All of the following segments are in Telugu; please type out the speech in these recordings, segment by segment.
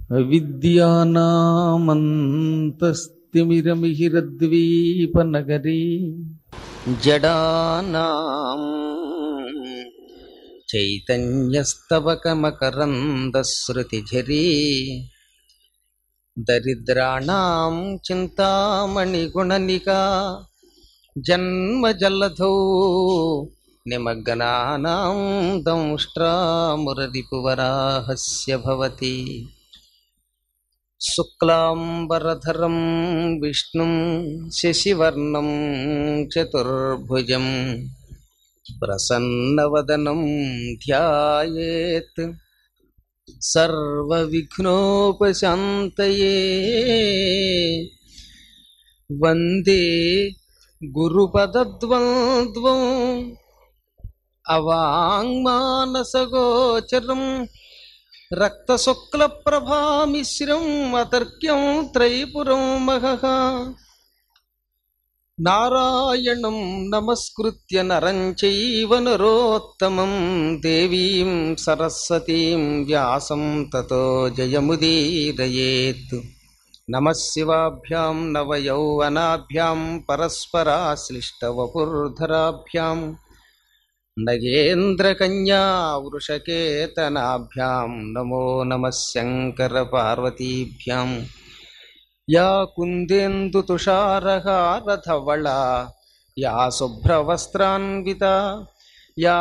అవిద్యానామంతస్తిమిరమిహిరద్వీపనగరీ జడానాం చైతన్యస్తవకమకరందశ్రుతిఝరీ దరిద్రాణాం చింతామణిగుణనికా జన్మజల్లధౌ నిమగ్నానాం దంష్ట్రామురరిపువరాహస్య భవతి శుక్లాంబరధరం విష్ణుం శశివర్ణం చతుర్భుజం ప్రసన్నవదనం ధ్యాయేత్ సర్వవిఘ్నోపశాంతయే వందే గురుపదద్వంద్వం అవాంగ్మానసగోచరం రక్తశుక్లప్రభామిశ్రం అతర్క్యం త్రైపురం మహః నారాయణం నమస్కృత్య నరం చైవ నరోత్తమం దేవీం సరస్వతీం వ్యాసం తతో జయముదీరయేత్ నమశివాభ్యాం నవయౌవనాభ్యాం పరస్పరాశ్లిష్టవపుర్ధరాభ్యాం నగేంద్రకన్యా వృషకేతనాభ్యాం నమో నమః శంకరపార్వతీభ్యాం యా కుందేందుతుషారహారధవళా యా శుభ్రవస్త్రాన్వితా యా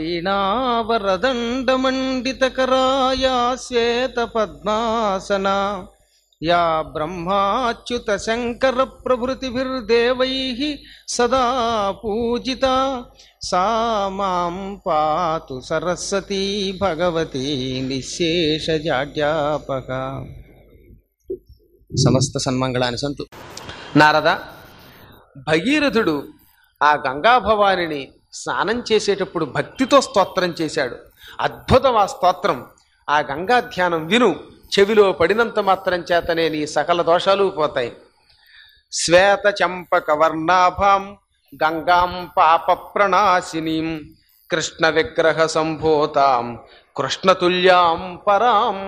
వీణావరదండమండితకరా యా శ్వేతపద్మాసనా యా బ్రహ్మాచ్యుతశంకరప్రభృతిభిర్దేవైः సదా పూజితా సా మాం పాతు సరస్వతీ భగవతి నిశేషజాడ్యాపక సమస్త సన్మంగళాన్ని సంతు నారద భగీరథుడు ఆ గంగాభవానిని స్నానం చేసేటప్పుడు భక్తితో స్తోత్రం చేశాడు అద్భుతం ఆ స్తోత్రం ఆ గంగా ధ్యానం విను చెవిలో పడినంత మాత్రం చేతనే నీ సకల దోషాలు పోతాయి శ్వేత చంపక వర్ణాభాం గంగాం పాప ప్రణాశినీం కృష్ణ విగ్రహ సంభూతాం కృష్ణతుల్యాం పరాం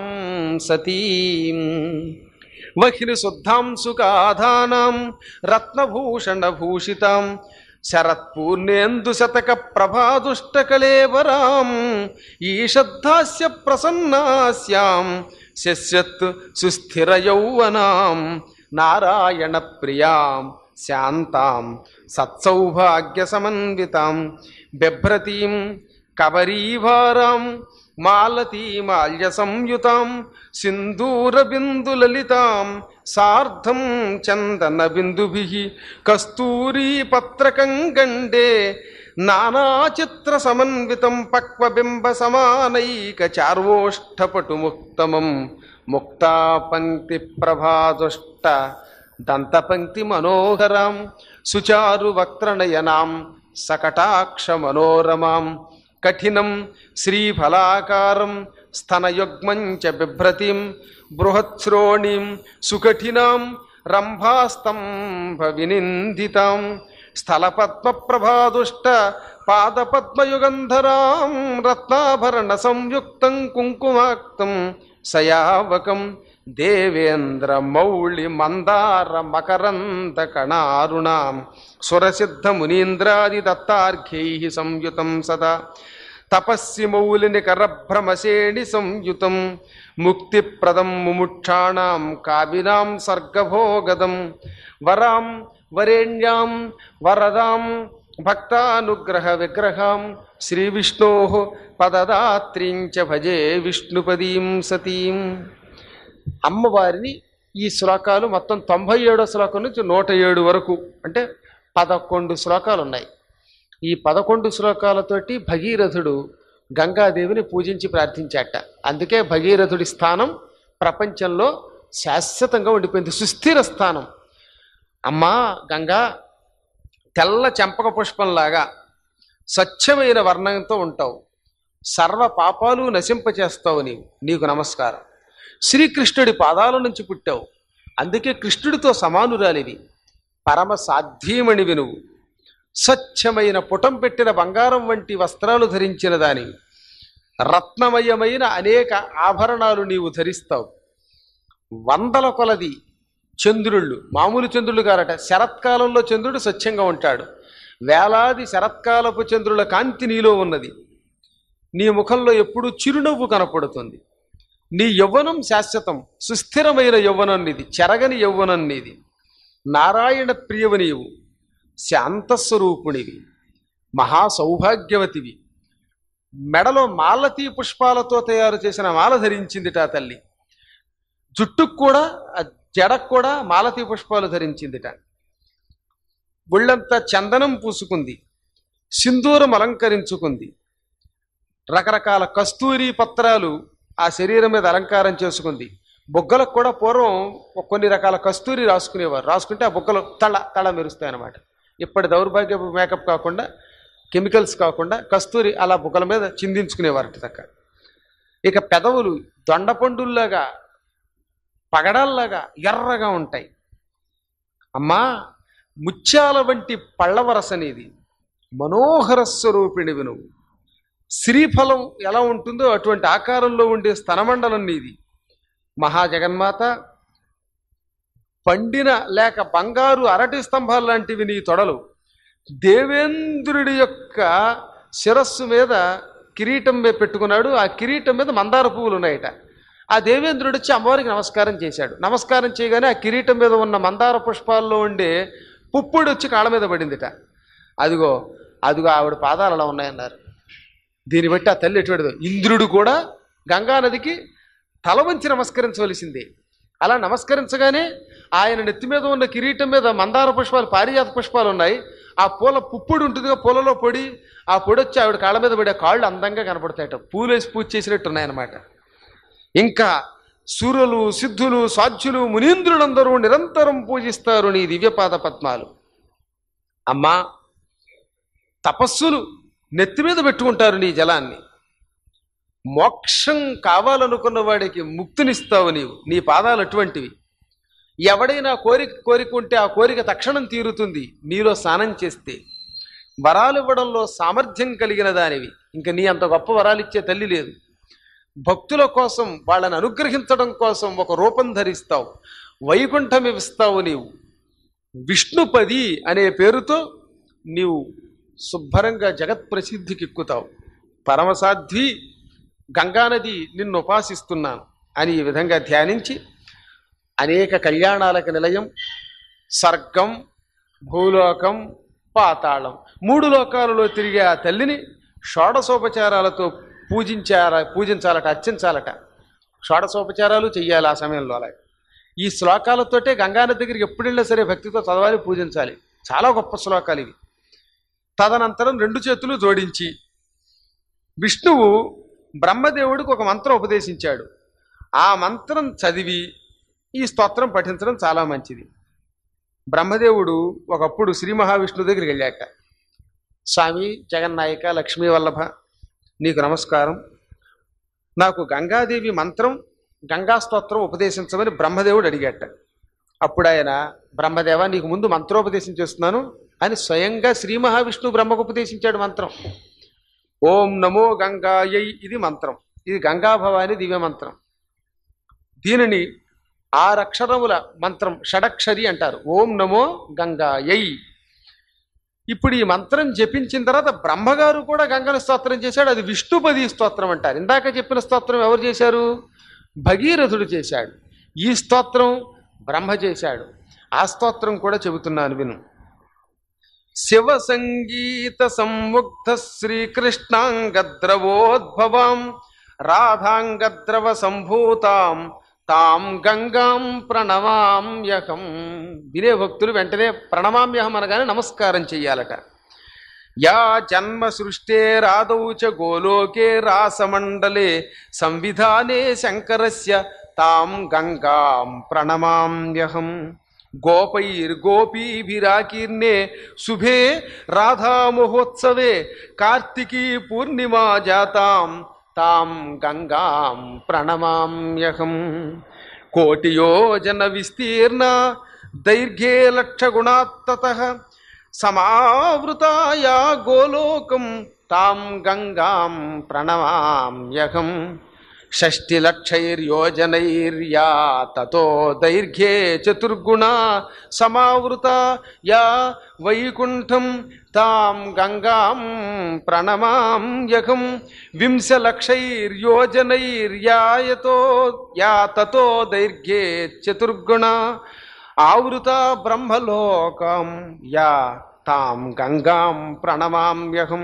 సతీం వహిని శుద్ధాం సుఖాధానాం రత్నభూషణభూషితాం శరత్పూర్ణేందు శతక ప్రభాదుష్టకళేవరాం ఈషద్ధాస్య ప్రసన్నాస్యాం శస్యత్ సుస్థిర యౌవనాం నారాయణ ప్రియాం శాంతాం సత్సౌభాగ్య సమన్వితాం బిభ్రతీం కబరీభారాం మాలతీమాల్య సంయుతాం సింధూరబిందులలితాం సార్ధం చందన బిందుభి కస్తూరీ పత్రకం గండే నానాచిత్ర సమన్వితం పక్వబింబ సమానైక చార్వోష్ఠపటు ముక్తమం ముక్తా పంక్తి ప్రభాదుష్ట దంతపంక్తి మనోహరాం సుచారు వక్త్రనయనాం సకటాక్ష మనోరమాం కఠినం శ్రీఫలాకారం స్తనయుగ్మం చ బిభ్రతిం బృహత్శ్రోణీం సుకఠినాం రంభాస్తంభ వినిందితాం స్థలపద్మప్రభాదుష్ట పాదపద్మయుగంధరాం రత్నాభరణ సంయుక్తం కుంకుమాక్తం సయావకం దేవేంద్ర మౌళి మందార మకరంద కణారుణాం సురసిద్ధ మునీంద్రాది దత్తార్ఘ్యై సంయుతం సదా తపస్సి మౌలిని కరభ్రమశేణి సంయుతం ముక్తిప్రదం ముముక్షాణం కావినాం సర్గభోగదం వరాం వరేణ్యాం వరదాం భక్తానుగ్రహ విగ్రహాం శ్రీ విష్ణో పదదాత్రీంచ భజే విష్ణుపదీం సతీం అమ్మవారిని ఈ శ్లోకాలు మొత్తం తొంభై ఏడో శ్లోకం నుంచి నూట ఏడు వరకు అంటే పదకొండు శ్లోకాలు ఉన్నాయి ఈ పదకొండు శ్లోకాలతోటి భగీరథుడు గంగాదేవిని పూజించి ప్రార్థించాట అందుకే భగీరథుడి స్థానం ప్రపంచంలో శాశ్వతంగా ఉండిపోయింది సుస్థిర స్థానం అమ్మా గంగా తెల్ల చెంపక పుష్పంలాగా స్వచ్ఛమైన వర్ణంతో ఉంటావు సర్వ పాపాలు నశింపచేస్తావు నీవు నీకు నమస్కారం శ్రీకృష్ణుడి పాదాల నుంచి పుట్టావు అందుకే కృష్ణుడితో సమానురాలివి పరమ సాధ్యమణివి నువ్వు స్వచ్ఛమైన పుటం పెట్టిన బంగారం వంటి వస్త్రాలు ధరించిన దానివి రత్నమయమైన అనేక ఆభరణాలు నీవు ధరిస్తావు వందల కొలది చంద్రుళ్ళు మామూలు చంద్రుళ్ళు కారట శరత్కాలంలో చంద్రుడు స్వచ్ఛంగా ఉంటాడు వేలాది శరత్కాలపు చంద్రుల కాంతి నీలో ఉన్నది నీ ముఖంలో ఎప్పుడూ చిరునవ్వు కనపడుతుంది నీ యవ్వనం శాశ్వతం సుస్థిరమైన యవ్వనం నీది చెరగని యవ్వనం నీది నారాయణ ప్రియవు నీవు శాంతస్వరూపునివి మహా సౌభాగ్యవతివి మెడలో మాలతీ పుష్పాలతో తయారు చేసిన మాల ధరించిందిట ఆ తల్లి జుట్టుకు కూడా ఆ జడకు కూడా మాలతీ పుష్పాలు ధరించిందిట ఒళ్ళంతా చందనం పూసుకుంది సింధూరం అలంకరించుకుంది రకరకాల కస్తూరి పత్రాలు ఆ శరీరం మీద అలంకారం చేసుకుంది బొగ్గలకు కూడా పూర్వం ఒక కొన్ని రకాల కస్తూరి రాసుకునేవారు రాసుకుంటే ఆ బొగ్గలు తళ తళ మెరుస్తాయి అన్నమాట ఇప్పటి దౌర్భాగ్య మేకప్ కాకుండా కెమికల్స్ కాకుండా కస్తూరి అలా బుగ్గల మీద చిందించుకునేవారట చక్క ఇక పెదవులు దొండపండుల్లాగా పగడాల్లాగా ఎర్రగా ఉంటాయి అమ్మా ముత్యాల వంటి పళ్ళవరస నీది మనోహర స్వరూపిణివి నువ్వు శ్రీఫలం ఎలా ఉంటుందో అటువంటి ఆకారంలో ఉండే స్తనమండలం నీది మహాజగన్మాత పండిన లేక బంగారు అరటి స్తంభాలు లాంటివి నీ తొడలు దేవేంద్రుడి యొక్క శిరస్సు మీద కిరీటం మీద పెట్టుకున్నాడు ఆ కిరీటం మీద మందార పువ్వులు ఉన్నాయట ఆ దేవేంద్రుడు వచ్చి అమ్మవారికి నమస్కారం చేశాడు నమస్కారం చేయగానే ఆ కిరీటం మీద ఉన్న మందార పుష్పాల్లో ఉండే పుప్పుడు వచ్చి కాళ్ళ మీద పడిందిట అదిగో అదిగో ఆవిడ పాదాలు అలా ఉన్నాయన్నారు దీన్ని బట్టి ఆ తల్లి ఎటువంటిదో ఇంద్రుడు కూడా గంగానదికి తల వంచి నమస్కరించవలసిందే అలా నమస్కరించగానే ఆయన నెత్తి మీద ఉన్న కిరీటం మీద మందార పుష్పాలు పారిజాత పుష్పాలు ఉన్నాయి ఆ పూల పుప్పుడు ఉంటుందిగా పూలలో పొడి ఆ పొడి వచ్చి ఆవిడ కాళ్ళ మీద పడే కాళ్ళు అందంగా కనపడతాయట పూలేసి పూజ చేసినట్టు ఉన్నాయన్నమాట ఇంకా సూర్యులు సిద్ధులు సాధ్యులు మునీంద్రులందరూ నిరంతరం పూజిస్తారు నీ దివ్యపాద పద్మాలు అమ్మా తపస్సులు నెత్తి మీద పెట్టుకుంటారు నీ జలాన్ని మోక్షం కావాలనుకున్న వాడికి ముక్తినిస్తావు నీవు నీ పాదాలు అటువంటివి ఎవడైనా కోరిక కోరిక ఉంటే ఆ కోరిక తక్షణం తీరుతుంది నీలో స్నానం చేస్తే వరాలు ఇవ్వడంలో సామర్థ్యం కలిగిన దానివి ఇంకా నీ అంత గొప్ప వరాలు ఇచ్చే తల్లి లేదు భక్తుల కోసం వాళ్ళని అనుగ్రహించడం కోసం ఒక రూపం ధరిస్తావు వైకుంఠం ఇస్తావు నీవు విష్ణుపది అనే పేరుతో నీవు శుభ్రంగా జగత్ ప్రసిద్ధికి ఎక్కుతావు పరమసాధ్వి గంగానది నిన్ను ఉపాసిస్తున్నాను అని ఈ విధంగా ధ్యానించి అనేక కళ్యాణాలకు నిలయం స్వర్గం భూలోకం పాతాళం మూడు లోకాలలో తిరిగే ఆ తల్లిని షోడసోపచారాలతో పూజించాల పూజించాలట అర్చించాలట షోడసోపచారాలు చెయ్యాలి ఆ సమయంలో అలాగే ఈ శ్లోకాలతోటే గంగానది దగ్గరికి ఎప్పుడు వెళ్ళినా సరే భక్తితో చదవాలి పూజించాలి చాలా గొప్ప శ్లోకాలు ఇవి తదనంతరం రెండు చేతులు జోడించి విష్ణువు బ్రహ్మదేవుడికి ఒక మంత్రం ఉపదేశించాడు ఆ మంత్రం చదివి ఈ స్తోత్రం పఠించడం చాలా మంచిది బ్రహ్మదేవుడు ఒకప్పుడు శ్రీ మహావిష్ణువు దగ్గరికి వెళ్ళాక స్వామి జగన్నాయక లక్ష్మీ వల్లభ నీకు నమస్కారం నాకు గంగాదేవి మంత్రం గంగా స్తోత్రం ఉపదేశించమని బ్రహ్మదేవుడు అడిగాట అప్పుడు ఆయన బ్రహ్మదేవ నీకు ముందు మంత్రోపదేశం చేస్తున్నాను అని స్వయంగా శ్రీ మహావిష్ణువు బ్రహ్మకు ఉపదేశించాడు మంత్రం ఓం నమో గంగాయై ఇది మంత్రం ఇది గంగాభవాని దివ్య మంత్రం దీనిని ఆరక్షరముల మంత్రం షడక్షరి అంటారు ఓం నమో గంగాయై ఇప్పుడు ఈ మంత్రం జపించిన తర్వాత బ్రహ్మగారు కూడా గంగను స్తోత్రం చేశాడు అది విష్ణుపది స్తోత్రం అంటారు ఇందాక చెప్పిన స్తోత్రం ఎవరు చేశారు భగీరథుడు చేశాడు ఈ స్తోత్రం బ్రహ్మ చేశాడు ఆ స్తోత్రం కూడా చెబుతున్నాను విను శివ సంగీత సంముగ్ధ శ్రీకృష్ణాంగద్రవోద్భవాం రాధాంగద్రవ సంభూతాం తాం గంగాం ప్రణమామ్యహం వినే భక్తులు వెంటనే ప్రణమామ్యహం అనగానే నమస్కారం చెయ్యాలట యా జన్మ సృష్టేరాదౌ చ గోలోకే రాసమండలే సంవిధానే శంకరస్య తాం గంగాం ప్రణమామ్యహం గోపైర్గోపీభిరాకీర్ణే శుభే రాధామహోత్సవే కార్తికీ పూర్ణిమా జాతాం తాం గంగాం ప్రణమామ్యహం కోటియోజన విస్తీర్ణ దైర్ఘ్యే లక్షగుణాత్తత సమావృతాయా గోలోకం తాం గంగాం ప్రణమామ్యహం షష్టిలక్షైర్యోజనైర్యా తతో దైర్ఘ్యే చతుర్గుణా సమావృత యా వైకుంఠం తాం గంగాం ప్రణమామ్యహం వింశలక్షైర్యోజనైర్యాయతో యా తతో దైర్ఘ్యే చతుర్గుణ ఆవృత బ్రహ్మలోకం యా తాం గంగాం ప్రణమామ్యహం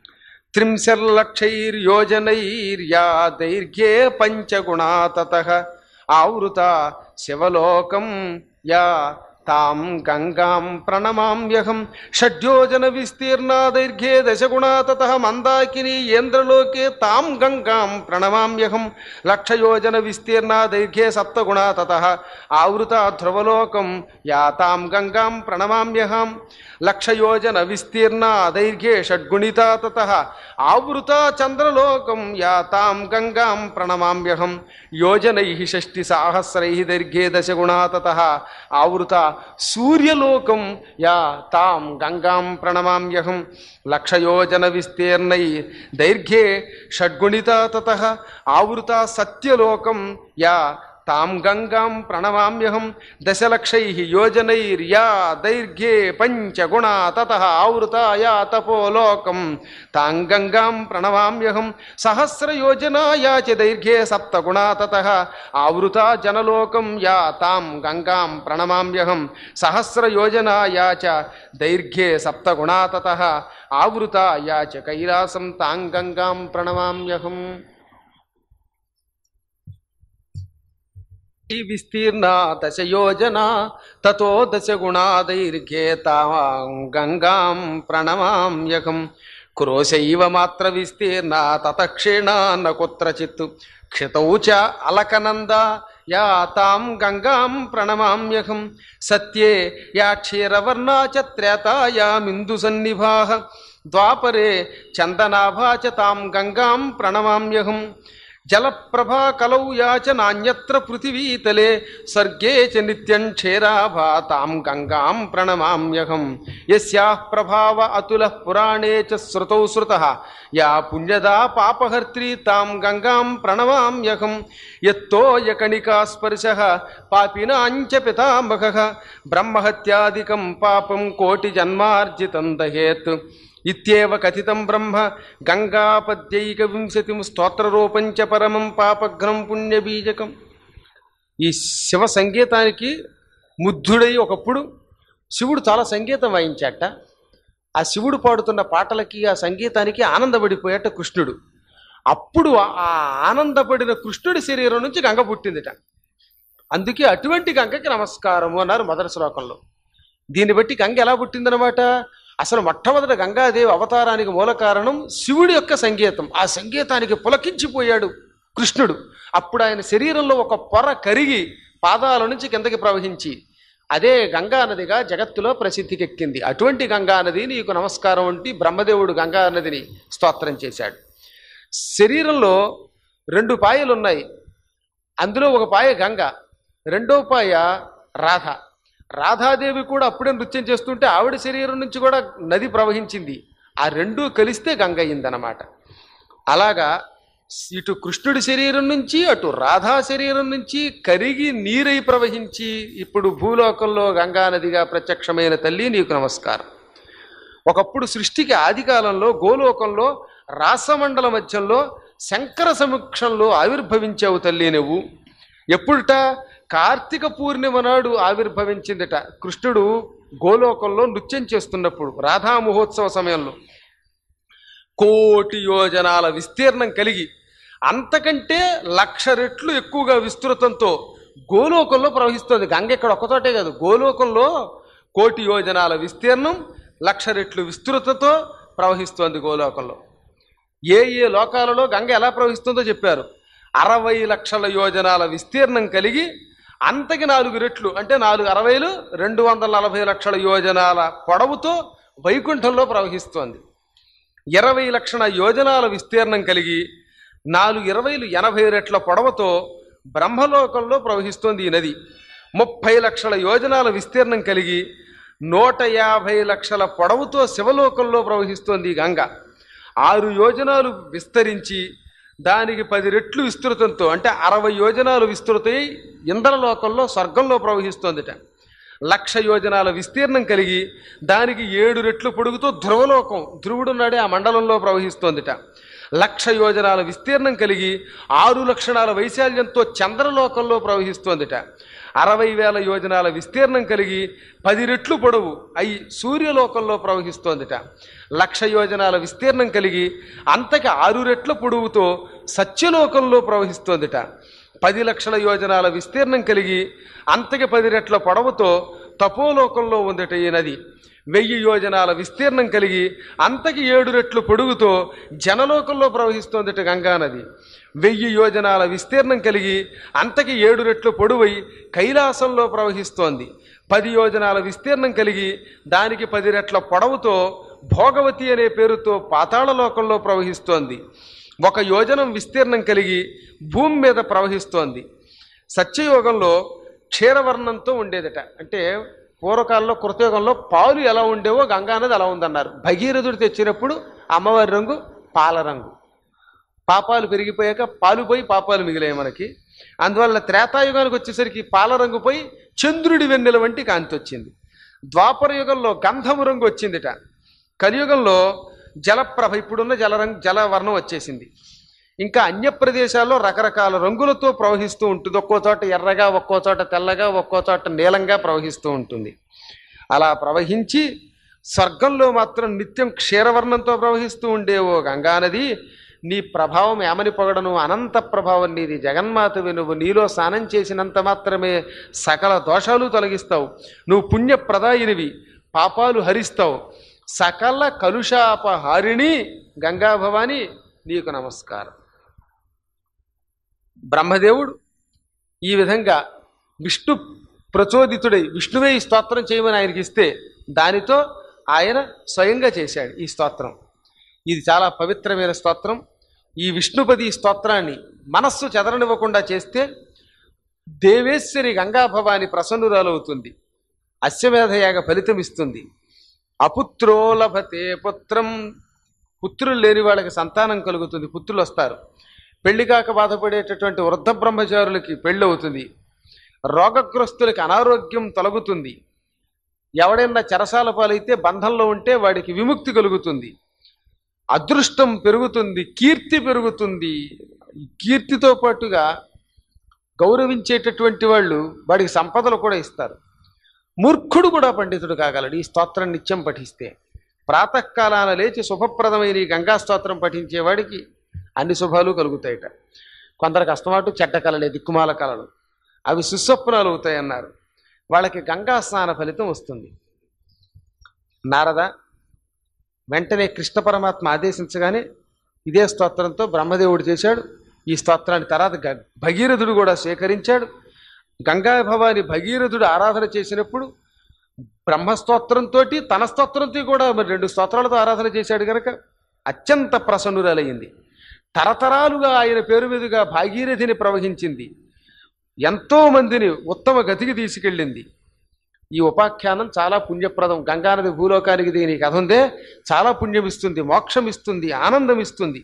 త్రింశల్లక్షైర్యోజనైర్యా దైర్ఘ్యే పంచగుణా తత ఆవృత శివలోకం యా తాం గంగాం ప్రణమామ్యహం షడ్యోజన విస్తీర్ణా దైర్ఘ్యే దశగుణా తత మందాకిని ఏంద్రలోకే తాం గంగాం ప్రణమామ్యహం లక్షయోజన విస్తీర్ణా దైర్ఘ్యే సప్తగుణా తత ఆవృత ధ్రువలోకం యా తాం గంగాం ప్రణమామ్యహం లక్షయోజన విస్తీర్ణా దైర్ఘ్యే షడ్గుణితా తత ఆవృత చంద్రలోకం యా తాం గంగాం ప్రణమామ్యహం యోజనై షష్టి సాహస్రై దైర్ఘ్యే దశగుణా తత ఆవృత సూర్యలోకం యా తాం గంగాం ప్రణమామ్యహం లక్షయోజన విస్తీర్ణై దైర్ఘ్యే షడ్గుణితా తత ఆవృత సత్యలోకం యా తాం గంగాం ప్రణమామ్యహం దశలక్షై యోజనైర్యా దైర్ఘ్యే పంచగుణా తత ఆవృత యా తపోలోకం తాం గంగాం ప్రణమామ్యహం సహస్రయోజనా యా చ దైర్ఘ్యే సప్తగుణా తత ఆవృత జనలోకం యా తాం గంగాం ప్రణమామ్యహం సహస్రయోజనా యా చ దైర్ఘ్యే సప్తగుణా తత ఆవృత యా చ కైలాసం తాం గంగాం ప్రణమామ్యహం ఈ విస్తీర్ణ దశయోజన తతో దశగుణా దైర్ఘ్యే తాం గంగాం ప్రణమామ్యకం క్రోశైవ మాత్ర విస్తీర్ణ తతక్షీణ న కుత్రచిత్ క్షితౌ చ అలకనంద యా తాం గంగాం ప్రణమామ్యకం సత్యే యా క్షీరవర్ణా చ త్రేతాయామిందు సన్నిభాః ద్వాపరే చందనాభా చ తాం గంగాం ప్రణమామ్యహం జలప్రభా కలౌ యాచ నాణ్యత్ర పృథివీతలే సర్గే చ నిత్యం క్షేరాభా తాం గంగాం ప్రణమామ్యహం యస్యాః ప్రభావ అతుల పురాణే చ శృతౌ శృతః యా పుణ్యదా పాపహర్త్రీ తాం గంగాం ప్రణమామ్యహం యత్తోయకణికా స్పర్శः పాపినాంచ పితామహः బ్రహ్మహత్యాదికం పాపం కోటి జన్మార్జితం దహేత్ ఇత్యేవ కథితం బ్రహ్మ గంగాపద్యైక వింశతిం స్తోత్రరూపం చ పరమం పాపఘ్నం పుణ్యబీజకం ఈ శివ సంగీతానికి ముగ్ధుడై ఒకప్పుడు శివుడు చాలా సంగీతం వాయించాట ఆ శివుడు పాడుతున్న పాటలకి ఆ సంగీతానికి ఆనందపడిపోయాట కృష్ణుడు అప్పుడు ఆ ఆనందపడిన కృష్ణుడి శరీరం నుంచి గంగ పుట్టిందిట అందుకే అటువంటి గంగకి నమస్కారము అన్నారు మొదటి శ్లోకంలో దీన్ని బట్టి గంగ ఎలా పుట్టిందనమాట అసలు మొట్టమొదట గంగాదేవి అవతారానికి మూల కారణం శివుడి యొక్క సంగీతం ఆ సంగీతానికి పులకించిపోయాడు కృష్ణుడు అప్పుడు ఆయన శరీరంలో ఒక పొర కరిగి పాదాల నుంచి కిందకి ప్రవహించి అదే గంగా నదిగా జగత్తులో ప్రసిద్ధికెక్కింది అటువంటి గంగా నది నీకు నమస్కారం అంటి బ్రహ్మదేవుడు గంగా నదిని స్తోత్రం చేశాడు శరీరంలో రెండు పాయలు ఉన్నాయి అందులో ఒక పాయ గంగ రెండో పాయ రాధ రాధాదేవి కూడా అప్పుడే నృత్యం చేస్తుంటే ఆవిడ శరీరం నుంచి కూడా నది ప్రవహించింది ఆ రెండూ కలిస్తే గంగ అయిందనమాట అలాగా ఇటు కృష్ణుడి శరీరం నుంచి అటు రాధా శరీరం నుంచి కరిగి నీరై ప్రవహించి ఇప్పుడు భూలోకంలో గంగా నదిగా ప్రత్యక్షమైన తల్లి నీకు నమస్కారం ఒకప్పుడు సృష్టికి ఆదికాలంలో గోలోకంలో రాసమండల మధ్యంలో శంకర సమక్షంలో ఆవిర్భవించావు తల్లి నువ్వు ఎప్పుడుట కార్తీక పూర్ణిమ నాడు ఆవిర్భవించిందిట కృష్ణుడు గోలోకంలో నృత్యం చేస్తున్నప్పుడు రాధా మహోత్సవ సమయంలో కోటి యోజనాల విస్తీర్ణం కలిగి అంతకంటే లక్ష రెట్లు ఎక్కువగా విస్తృతంతో గోలోకంలో ప్రవహిస్తుంది గంగ ఇక్కడ ఒక్కతోటే కాదు గోలోకంలో కోటి యోజనాల విస్తీర్ణం లక్ష రెట్లు విస్తృతతో ప్రవహిస్తోంది గోలోకంలో ఏ ఏ లోకాలలో గంగ ఎలా ప్రవహిస్తుందో చెప్పారు అరవై లక్షల యోజనాల విస్తీర్ణం కలిగి అంతకి నాలుగు రెట్లు అంటే నాలుగు అరవైలు రెండు వందల నలభై లక్షల యోజనాల పొడవుతో వైకుంఠంలో ప్రవహిస్తోంది ఇరవై లక్షల యోజనాల విస్తీర్ణం కలిగి నాలుగు ఇరవైలు ఎనభై రెట్ల పొడవుతో బ్రహ్మలోకంలో ప్రవహిస్తోంది ఈ నది ముప్పై లక్షల యోజనాల విస్తీర్ణం కలిగి నూట యాభై లక్షల పొడవుతో శివలోకంలో ప్రవహిస్తోంది ఈ గంగ ఆరు యోజనాలు విస్తరించి దానికి పది రెట్లు విస్తృతంతో అంటే అరవై యోజనాలు విస్తృతై ఇంద్రలోకంలో స్వర్గంలో ప్రవహిస్తోందిట లక్ష యోజనాల విస్తీర్ణం కలిగి దానికి ఏడు రెట్లు పొడుగుతో ధ్రువలోకం ధ్రువుడున్నాడే ఆ మండలంలో ప్రవహిస్తోందిట లక్ష యోజనాల విస్తీర్ణం కలిగి ఆరు లక్షణాల వైశాల్యంతో చంద్రలోకంలో ప్రవహిస్తోందిట అరవై వేల యోజనాల విస్తీర్ణం కలిగి పది రెట్లు పొడవు అయి సూర్యలోకంలో ప్రవహిస్తోందిట లక్ష యోజనాల విస్తీర్ణం కలిగి అంతకి ఆరు రెట్ల పొడవుతో సత్యలోకంలో ప్రవహిస్తోందిట పది లక్షల యోజనాల విస్తీర్ణం కలిగి అంతకి పది రెట్ల పొడవుతో తపోలోకంలో ఉందట ఈ నది వెయ్యి యోజనాల విస్తీర్ణం కలిగి అంతకి ఏడు రెట్లు పొడుగుతో జనలోకంలో ప్రవహిస్తోందట గంగానది వెయ్యి యోజనాల విస్తీర్ణం కలిగి అంతకి ఏడు రెట్లు పొడవై కైలాసంలో ప్రవహిస్తోంది పది యోజనాల విస్తీర్ణం కలిగి దానికి పది రెట్ల పొడవుతో భోగవతి అనే పేరుతో పాతాళలోకంలో ప్రవహిస్తోంది ఒక యోజనం విస్తీర్ణం కలిగి భూమి మీద ప్రవహిస్తోంది సత్యయోగంలో క్షీరవర్ణంతో ఉండేదట అంటే పూర్వకాలంలో కృతయుగంలో పాలు ఎలా ఉండేవో గంగానది అలా ఉందన్నారు భగీరథుడు తెచ్చినప్పుడు అమ్మవారి రంగు పాల రంగు పాపాలు పెరిగిపోయాక పాలు పోయి పాపాలు మిగిలాయి మనకి అందువల్ల త్రేతాయుగానికి వచ్చేసరికి పాల రంగు పోయి చంద్రుడి వెన్నెల వంటి కాంతి వచ్చింది ద్వాపర యుగంలో గంధము రంగు వచ్చిందిట కలియుగంలో జలప్రభ ఇప్పుడున్న జలరంగు జలవర్ణం వచ్చేసింది ఇంకా అన్య ప్రదేశాల్లో రకరకాల రంగులతో ప్రవహిస్తూ ఉంటుంది ఒక్కో చోట ఎర్రగా ఒక్కో చోట తెల్లగా ఒక్కో చోట నీలంగా ప్రవహిస్తూ ఉంటుంది అలా ప్రవహించి స్వర్గంలో మాత్రం నిత్యం క్షీరవర్ణంతో ప్రవహిస్తూ ఉండే ఓ గంగానది నీ ప్రభావం ఏమని పొగడను అనంత ప్రభావం నీది జగన్మాతవి నువ్వు నీలో స్నానం చేసినంత మాత్రమే సకల దోషాలు తొలగిస్తావు నువ్వు పుణ్యప్రదాయినివి పాపాలు హరిస్తావు సకల కలుషాపహారిణి గంగా భవాని నీకు నమస్కారం బ్రహ్మదేవుడు ఈ విధంగా విష్ణు ప్రచోదితుడై విష్ణువే ఈ స్తోత్రం చేయమని ఆయనకి ఇస్తే దానితో ఆయన స్వయంగా చేశాడు ఈ స్తోత్రం ఇది చాలా పవిత్రమైన స్తోత్రం ఈ విష్ణుపది స్తోత్రాన్ని మనస్సు చెదరనివ్వకుండా చేస్తే దేవేశ్వరి గంగాభవాని ప్రసన్నురాలవుతుంది అశ్వమేధయాగ ఫలితం ఇస్తుంది అపుత్రో లభతే పుత్రం పుత్రులు లేని వాళ్ళకి సంతానం కలుగుతుంది పుత్రులు వస్తారు పెళ్లి కాక బాధపడేటటువంటి వృద్ధ బ్రహ్మచారులకి పెళ్ళి అవుతుంది రోగగ్రస్తులకి అనారోగ్యం తొలగుతుంది ఎవడైనా చెరసాల పాలైతే బంధంలో ఉంటే వాడికి విముక్తి కలుగుతుంది అదృష్టం పెరుగుతుంది కీర్తి పెరుగుతుంది ఈ కీర్తితో పాటుగా గౌరవించేటటువంటి వాళ్ళు వాడికి సంపదలు కూడా ఇస్తారు మూర్ఖుడు కూడా పండితుడు కాగలడు ఈ స్తోత్రం నిత్యం పఠిస్తే ప్రాతకాలాన లేచి శుభప్రదమైన ఈ గంగా స్తోత్రం పఠించేవాడికి అన్ని శుభాలు కలుగుతాయట కొందరికి అస్తమాటు చెడ్డ కళలే దిక్కుమాల కళలు అవి సుస్వప్నాలు అవుతాయన్నారు వాళ్ళకి గంగా స్నాన ఫలితం వస్తుంది నారద వెంటనే కృష్ణ పరమాత్మ ఆదేశించగానే ఇదే స్తోత్రంతో బ్రహ్మదేవుడు చేశాడు ఈ స్తోత్రాన్ని తర్వాత గ- భగీరథుడు కూడా స్వీకరించాడు గంగా భవాని భగీరథుడు ఆరాధన చేసినప్పుడు బ్రహ్మస్తోత్రంతో తన స్తోత్రంతో కూడా మరి రెండు స్తోత్రాలతో ఆరాధన చేశాడు కనుక అత్యంత ప్రసన్నురాలయ్యింది తరతరాలుగా ఆయన పేరు మీదుగా భాగీరథిని ప్రవహించింది ఎంతో మందిని ఉత్తమ గతికి తీసుకెళ్ళింది ఈ ఉపాఖ్యానం చాలా పుణ్యప్రదం గంగానది భూలోకానికి దీని కథ ఉందే చాలా పుణ్యం ఇస్తుంది మోక్షం ఇస్తుంది ఆనందం ఇస్తుంది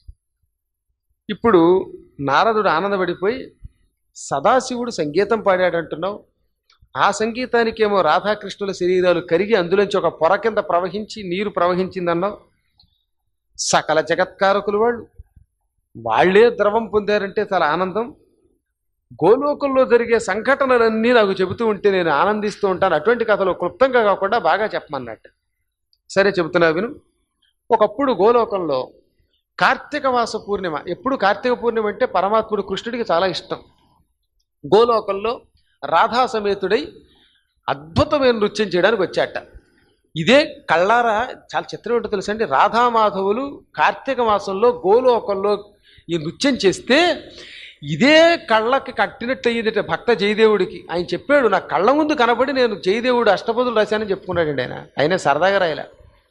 ఇప్పుడు నారదుడు ఆనందపడిపోయి సదాశివుడు సంగీతం పాడాడంటున్నావు ఆ సంగీతానికేమో రాధాకృష్ణుల శరీరాలు కరిగి అందులోంచి ఒక పొర కింద ప్రవహించి నీరు ప్రవహించిందన్నావు సకల జగత్కారకులు వాళ్ళు వాళ్ళే ద్రవం పొందారంటే చాలా ఆనందం గోలోకంలో జరిగే సంఘటనలన్నీ నాకు చెబుతూ ఉంటే నేను ఆనందిస్తూ ఉంటాను అటువంటి కథలు క్లుప్తంగా కాకుండా బాగా చెప్పమన్నట్టు సరే చెబుతున్నా విను ఒకప్పుడు గోలోకంలో కార్తీక మాస పూర్ణిమ ఎప్పుడు కార్తీక పూర్ణిమ అంటే పరమాత్ముడు కృష్ణుడికి చాలా ఇష్టం గోలోకంలో రాధా సమేతుడై అద్భుతమైన నృత్యం చేయడానికి వచ్చాట ఇదే కళ్ళారా చాలా చిత్రం ఏంటో తెలుసండి రాధామాధవులు కార్తీక మాసంలో గోలోకంలో ఈ నృత్యం చేస్తే ఇదే కళ్ళకి కట్టినట్టు అయ్యిందట భక్త జయదేవుడికి ఆయన చెప్పాడు నా కళ్ళ ముందు కనబడి నేను జయదేవుడు అష్టపదులు రాశానని చెప్పుకున్నాడండి ఆయన ఆయన సరదాగా రాయలే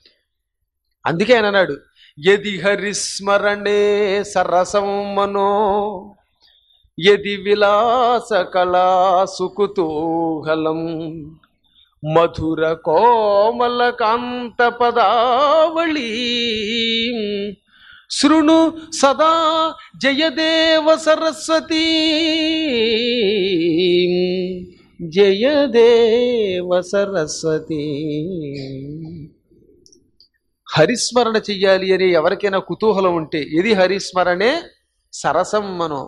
అందుకే ఆయన అన్నాడు యది హరిస్మరణే సరసం మనో యది విలాస కళా సుకుతూహలం మధుర కోమల కాంత పదావళి శృణు సదా జయదేవ సరస్వతీ జయదేవ సరస్వతీ హరిస్మరణ చెయ్యాలి అని ఎవరికైనా కుతూహలం ఉంటే ఇది హరిస్మరణే సరసం మనో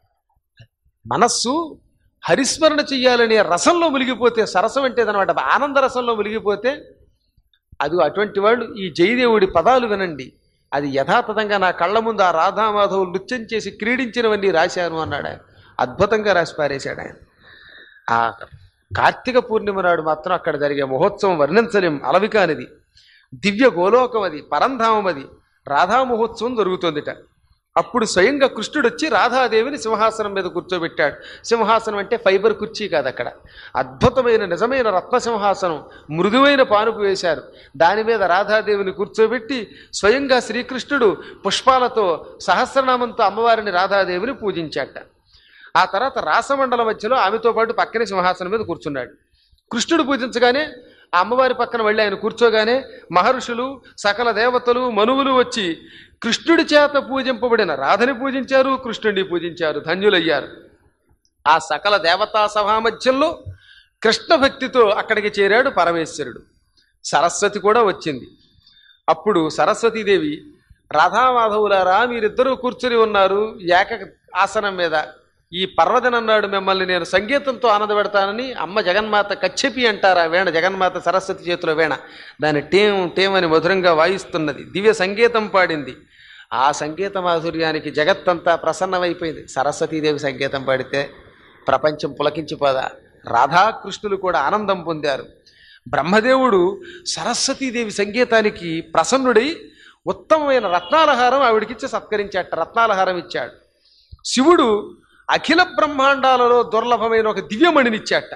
మనస్సు హరిస్మరణ చెయ్యాలనే రసంలో మునిగిపోతే సరసం అంటే అనమాట ఆనంద రసంలో మునిగిపోతే అది అటువంటి వాళ్ళు ఈ జయదేవుడి పదాలు వినండి అది యథాతథంగా నా కళ్ళ ముందు ఆ రాధామాధవులు నృత్యం చేసి క్రీడించినవన్నీ రాశాను అన్నాడు ఆయన అద్భుతంగా రాసి పారేశాడు ఆయన ఆ కార్తీక పూర్ణిమ నాడు మాత్రం అక్కడ జరిగే మహోత్సవం వర్ణించలేం అలవికానిది దివ్య గోలోకం అది పరంధామం అది రాధా మహోత్సవం జరుగుతోందిట అప్పుడు స్వయంగా కృష్ణుడు వచ్చి రాధాదేవిని సింహాసనం మీద కూర్చోబెట్టాడు సింహాసనం అంటే ఫైబర్ కుర్చీ కాదు అక్కడ అద్భుతమైన నిజమైన రత్న సింహాసనం మృదువైన పానుపు వేశారు దాని మీద రాధాదేవిని కూర్చోబెట్టి స్వయంగా శ్రీకృష్ణుడు పుష్పాలతో సహస్రనామంతో అమ్మవారిని రాధాదేవిని పూజించాట ఆ తర్వాత రాసమండల మధ్యలో ఆమెతో పాటు పక్కనే సింహాసనం మీద కూర్చున్నాడు కృష్ణుడు పూజించగానే ఆ అమ్మవారి పక్కన వెళ్ళి ఆయన కూర్చోగానే మహర్షులు సకల దేవతలు మనువులు వచ్చి కృష్ణుడి చేత పూజింపబడిన రాధని పూజించారు కృష్ణుడిని పూజించారు ధన్యులయ్యారు ఆ సకల దేవతా సభా మధ్యంలో కృష్ణ భక్తితో అక్కడికి చేరాడు పరమేశ్వరుడు సరస్వతి కూడా వచ్చింది అప్పుడు సరస్వతీదేవి రాధామాధవులారా మీరిద్దరూ కూర్చుని ఉన్నారు ఏక ఆసనం మీద ఈ పర్వదినం నాడు మిమ్మల్ని నేను సంగీతంతో ఆనందపెడతానని అమ్మ జగన్మాత కచ్చెపి అంటారా వీణ జగన్మాత సరస్వతి చేతిలో వీణ దాని టేం టేం అని మధురంగా వాయిస్తున్నది దివ్య సంగీతం పాడింది ఆ సంగీత మాధుర్యానికి జగత్తంతా ప్రసన్నమైపోయింది సరస్వతీదేవి సంగీతం పాడితే ప్రపంచం పులకించిపోదా రాధాకృష్ణులు కూడా ఆనందం పొందారు బ్రహ్మదేవుడు సరస్వతీదేవి సంగీతానికి ప్రసన్నుడై ఉత్తమమైన రత్నాలహారం ఆవిడికిచ్చి సత్కరించాట రత్నాలహారం ఇచ్చాడు శివుడు అఖిల బ్రహ్మాండాలలో దుర్లభమైన ఒక దివ్యమణినిచ్చాట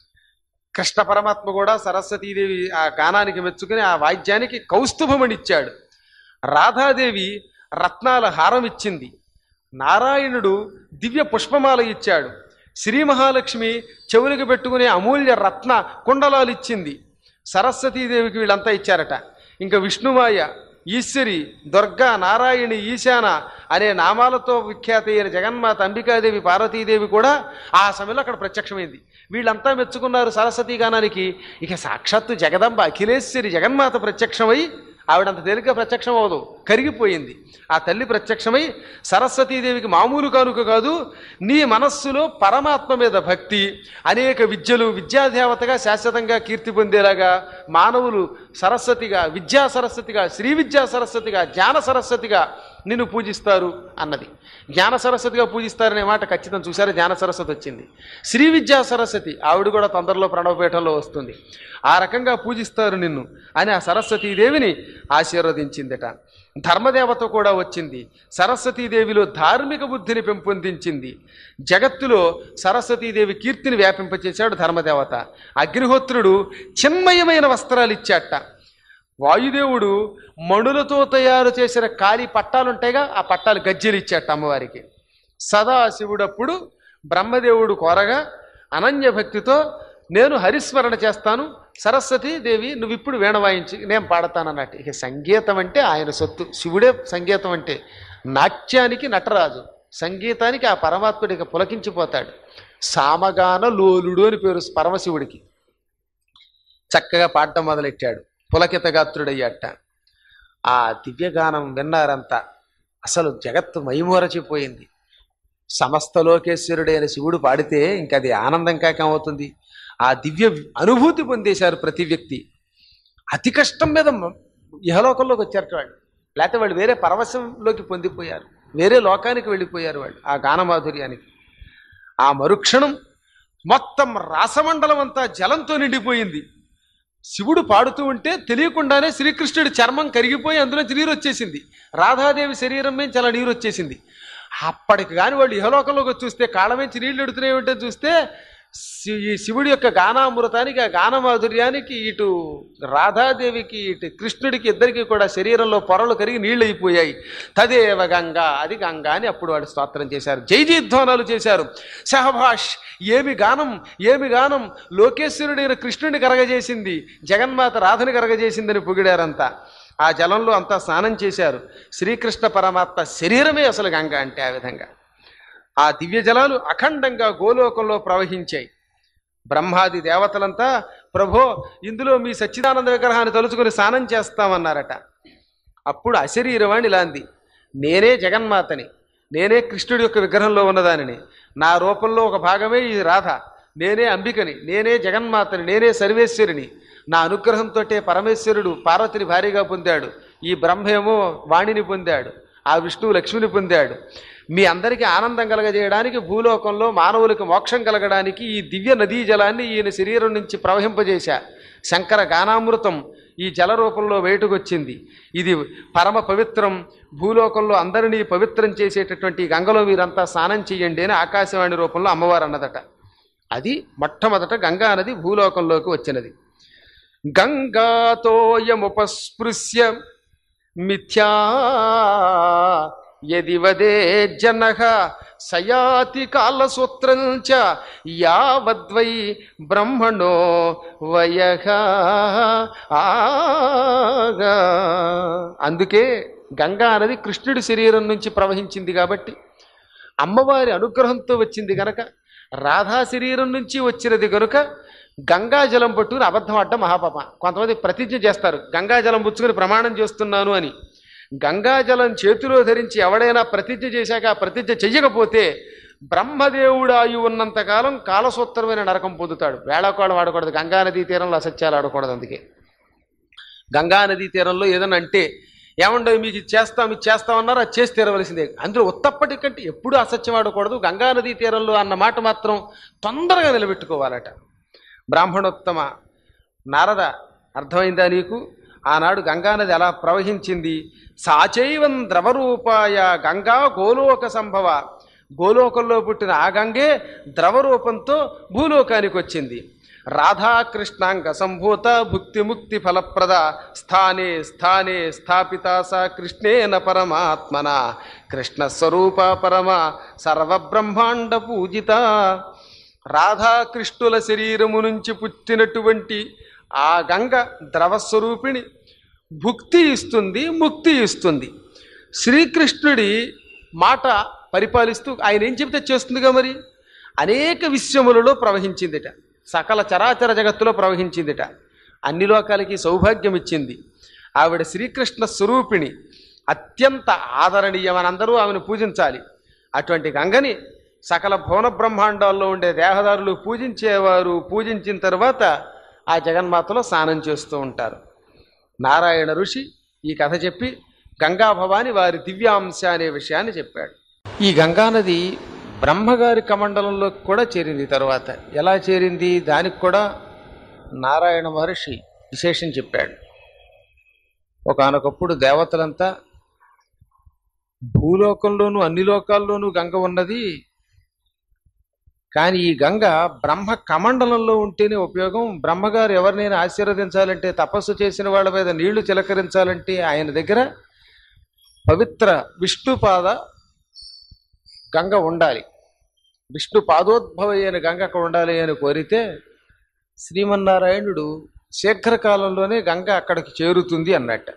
కృష్ణ పరమాత్మ కూడా సరస్వతీదేవి ఆ గానానికి మెచ్చుకుని ఆ వాద్యానికి కౌస్తుభమణిచ్చాడు రాధాదేవి రత్నాల హారం ఇచ్చింది నారాయణుడు దివ్య పుష్పమాల ఇచ్చాడు శ్రీ మహాలక్ష్మి చెవులకు పెట్టుకునే అమూల్య రత్న కుండలాలు ఇచ్చింది సరస్వతీదేవికి వీళ్ళంతా ఇచ్చారట ఇంకా విష్ణుమాయ ఈశ్వరి దుర్గా నారాయణి ఈశాన అనే నామాలతో విఖ్యాత అయిన జగన్మాత అంబికాదేవి పార్వతీదేవి కూడా ఆ సమయంలో అక్కడ ప్రత్యక్షమైంది వీళ్ళంతా మెచ్చుకున్నారు సరస్వతీ గానానికి ఇక సాక్షాత్తు జగదంబ అఖిలేశ్వరి జగన్మాత ప్రత్యక్షమై ఆవిడంత తేలిక ప్రత్యక్షం అవ్వదు కరిగిపోయింది ఆ తల్లి ప్రత్యక్షమై సరస్వతీదేవికి మామూలు కానుక కాదు నీ మనస్సులో పరమాత్మ మీద భక్తి అనేక విద్యలు విద్యాదేవతగా శాశ్వతంగా కీర్తి పొందేలాగా మానవులు సరస్వతిగా విద్యా సరస్వతిగా శ్రీ విద్యా సరస్వతిగా జ్ఞాన సరస్వతిగా నిన్ను పూజిస్తారు అన్నది జ్ఞాన సరస్వతిగా పూజిస్తారనే మాట ఖచ్చితం చూసారా జ్ఞాన సరస్వతి వచ్చింది శ్రీ విద్యా సరస్వతి ఆవిడ కూడా తొందరలో ప్రణవపీఠంలో వస్తుంది ఆ రకంగా పూజిస్తారు నిన్ను అని ఆ సరస్వతీదేవిని ఆశీర్వదించిందట ధర్మదేవత కూడా వచ్చింది సరస్వతీదేవిలో ధార్మిక బుద్ధిని పెంపొందించింది జగత్తులో సరస్వతీదేవి కీర్తిని వ్యాపింపచేశాడు ధర్మదేవత అగ్నిహోత్రుడు చిన్మయమైన వస్త్రాలు ఇచ్చాట వాయుదేవుడు మణులతో తయారు చేసిన కాలి పట్టాలు ఉంటాయిగా ఆ పట్టాలు గజ్జెలు ఇచ్చాట అమ్మవారికి సదాశివుడప్పుడు బ్రహ్మదేవుడు కోరగా అనన్య భక్తితో నేను హరిస్మరణ చేస్తాను సరస్వతి దేవి నువ్వు ఇప్పుడు వీణ వాయించి నేను పాడతానన్నట్టు ఇక సంగీతం అంటే ఆయన సొత్తు శివుడే సంగీతం అంటే నాట్యానికి నటరాజు సంగీతానికి ఆ పరమాత్ముడికి పులకించిపోతాడు సామగాన లోలుడు అని పేరు పరమశివుడికి చక్కగా పాడటం మొదలెట్టాడు పులకితగాత్రుడయ్యాట ఆ దివ్యగానం విన్నారంతా అసలు జగత్తు మైమూరచిపోయింది సమస్త లోకేశ్వరుడైన శివుడు పాడితే ఇంకా అది ఆనందం కాకమవుతుంది ఆ దివ్య అనుభూతి పొందేశారు ప్రతి వ్యక్తి అతి కష్టం మీద మ- ఇహలోకంలోకి వచ్చారట వాళ్ళు లేకపోతే వాళ్ళు వేరే పరవశంలోకి పొందిపోయారు వేరే లోకానికి వెళ్ళిపోయారు వాళ్ళు ఆ గానమాధుర్యానికి ఆ మరుక్షణం మొత్తం రాసమండలం అంతా జలంతో నిండిపోయింది శివుడు పాడుతూ ఉంటే తెలియకుండానే శ్రీకృష్ణుడి చర్మం కరిగిపోయి అందులోంచి నీరు వచ్చేసింది రాధాదేవి శరీరం మీద చాలా నీరు వచ్చేసింది అప్పటికి కానీ వాళ్ళు ఇహలోకంలోకి వచ్చి చూస్తే కాళ్ళమేంచి నీళ్లు ఎడుతున్నాయి ఉంటే చూస్తే శి- ఈ శివుడి యొక్క గానామృతానికి ఆ గానమాధుర్యానికి ఇటు రాధాదేవికి ఇటు కృష్ణుడికి ఇద్దరికి కూడా శరీరంలో పొరలు కరిగి నీళ్ళు అయిపోయాయి తదేవ గంగా అది గంగా అని అప్పుడు వాడు స్తోత్రం చేశారు జై జయధ్వానాలు చేశారు సహభాష్ ఏమి గానం ఏమి గానం లోకేశ్వరుడైన కృష్ణుడిని కరగజేసింది జగన్మాత రాధని కరగజేసిందని పొగిడారంతా ఆ జలంలో అంతా స్నానం చేశారు శ్రీకృష్ణ పరమాత్మ శరీరమే అసలు గంగ అంటే ఆ విధంగా ఆ దివ్య జలాలు అఖండంగా గోలోకంలో ప్రవహించాయి బ్రహ్మాది దేవతలంతా ప్రభో ఇందులో మీ సచ్చిదానంద విగ్రహాన్ని తలుచుకొని స్నానం చేస్తామన్నారట అప్పుడు అశరీరవాణి లాంది నేనే జగన్మాతని నేనే కృష్ణుడి యొక్క విగ్రహంలో ఉన్నదానిని నా రూపంలో ఒక భాగమే ఈ రాధ నేనే అంబికని నేనే జగన్మాతని నేనే సర్వేశ్వరిని నా అనుగ్రహంతో పరమేశ్వరుడు పార్వతిని భారీగా పొందాడు ఈ బ్రహ్మేమో వాణిని పొందాడు ఆ విష్ణువు లక్ష్మిని పొందాడు మీ అందరికీ ఆనందం కలగజేయడానికి భూలోకంలో మానవులకు మోక్షం కలగడానికి ఈ దివ్య నదీ జలాన్ని ఈయన శరీరం నుంచి ప్రవహింపజేశా శంకర గానామృతం ఈ జల రూపంలో బయటకు వచ్చింది ఇది పరమ పవిత్రం భూలోకంలో అందరినీ పవిత్రం చేసేటటువంటి ఈ గంగలో మీరంతా స్నానం చేయండి అని ఆకాశవాణి రూపంలో అమ్మవారు అన్నదట అది మొట్టమొదట గంగా నది భూలోకంలోకి వచ్చినది గంగాతోయముపస్పృశ్య మిథ్యా యది వదే జన సయాతి కాలసూత్రం చ యావద్వై బ్రహ్మణో వయ ఆగా అందుకే గంగా నది కృష్ణుడి శరీరం నుంచి ప్రవహించింది కాబట్టి అమ్మవారి అనుగ్రహంతో వచ్చింది గనక రాధా శరీరం నుంచి వచ్చినది గనుక గంగాజలం పట్టుకుని అబద్ధం ఆడడం మహాపాప కొంతమంది ప్రతిజ్ఞ చేస్తారు గంగాజలం పుచ్చుకొని ప్రమాణం చేస్తున్నాను అని గంగాజలం చేతిలో ధరించి ఎవడైనా ప్రతిజ్ఞ చేశాక ఆ ప్రతిజ్ఞ చెయ్యకపోతే బ్రహ్మదేవుడు ఆయు ఉన్నంతకాలం కాలసూత్రమైన నరకం పొందుతాడు వేళాకోళం ఆడకూడదు గంగానదీ తీరంలో అసత్యాలు ఆడకూడదు అందుకే గంగానదీ తీరంలో ఏదైనా అంటే ఏమండో మీకు ఇది చేస్తాం ఇది చేస్తామన్నారు అది చేసి తీరవలసిందే అందులో ఉత్తప్పటి కంటే ఎప్పుడూ అసత్యం ఆడకూడదు గంగానదీ తీరంలో అన్న మాట మాత్రం తొందరగా నిలబెట్టుకోవాలట బ్రాహ్మణోత్తమ నారద అర్థమైందా నీకు ఆనాడు గంగానది ఎలా ప్రవహించింది సాచైవం ద్రవరూపాయ గంగా గోలోక సంభవ గోలోకంలో పుట్టిన ఆ గంగే ద్రవరూపంతో భూలోకానికి వచ్చింది రాధాకృష్ణాంగ సంభూత భుక్తి ముక్తి ఫలప్రద స్థానే స్థానే స్థాపిత స కృష్ణేన పరమాత్మన కృష్ణ స్వరూప పరమ సర్వబ్రహ్మాండ పూజిత రాధాకృష్ణుల శరీరము నుంచి పుట్టినటువంటి ఆ గంగ ద్రవస్వరూపిణి భుక్తి ఇస్తుంది ముక్తి ఇస్తుంది శ్రీకృష్ణుడి మాట పరిపాలిస్తూ ఆయన ఏం చెబితే చేస్తుందిగా మరి అనేక విశ్వములలో ప్రవహించిందిట సకల చరాచర జగత్తులో ప్రవహించిందిట అన్ని లోకాలకి సౌభాగ్యం ఇచ్చింది ఆవిడ శ్రీకృష్ణ స్వరూపిణి అత్యంత ఆదరణీయమని అందరూ ఆమెను పూజించాలి అటువంటి గంగని సకల భువన బ్రహ్మాండాల్లో ఉండే దేహదారులు పూజించేవారు పూజించిన తర్వాత ఆ జగన్మాతలో స్నానం చేస్తూ ఉంటారు నారాయణ ఋషి ఈ కథ చెప్పి గంగాభవాని వారి దివ్యాంశ అనే విషయాన్ని చెప్పాడు ఈ గంగానది బ్రహ్మగారి కమండలంలోకి కూడా చేరింది తరువాత ఎలా చేరింది దానికి కూడా నారాయణ మహర్షి విశేషం చెప్పాడు ఒకనొకప్పుడు దేవతలంతా భూలోకంలోనూ అన్ని లోకాల్లోనూ గంగ ఉన్నది కానీ ఈ గంగ బ్రహ్మ కమండలంలో ఉంటేనే ఉపయోగం బ్రహ్మగారు ఎవరినైనా ఆశీర్వదించాలంటే తపస్సు చేసిన వాళ్ళ మీద నీళ్లు చిలకరించాలంటే ఆయన దగ్గర పవిత్ర విష్ణుపాద గంగ ఉండాలి విష్ణు పాదోద్భవ అయిన గంగ అక్కడ ఉండాలి అని కోరితే శ్రీమన్నారాయణుడు శీఘ్రకాలంలోనే గంగ అక్కడికి చేరుతుంది అన్నట్ట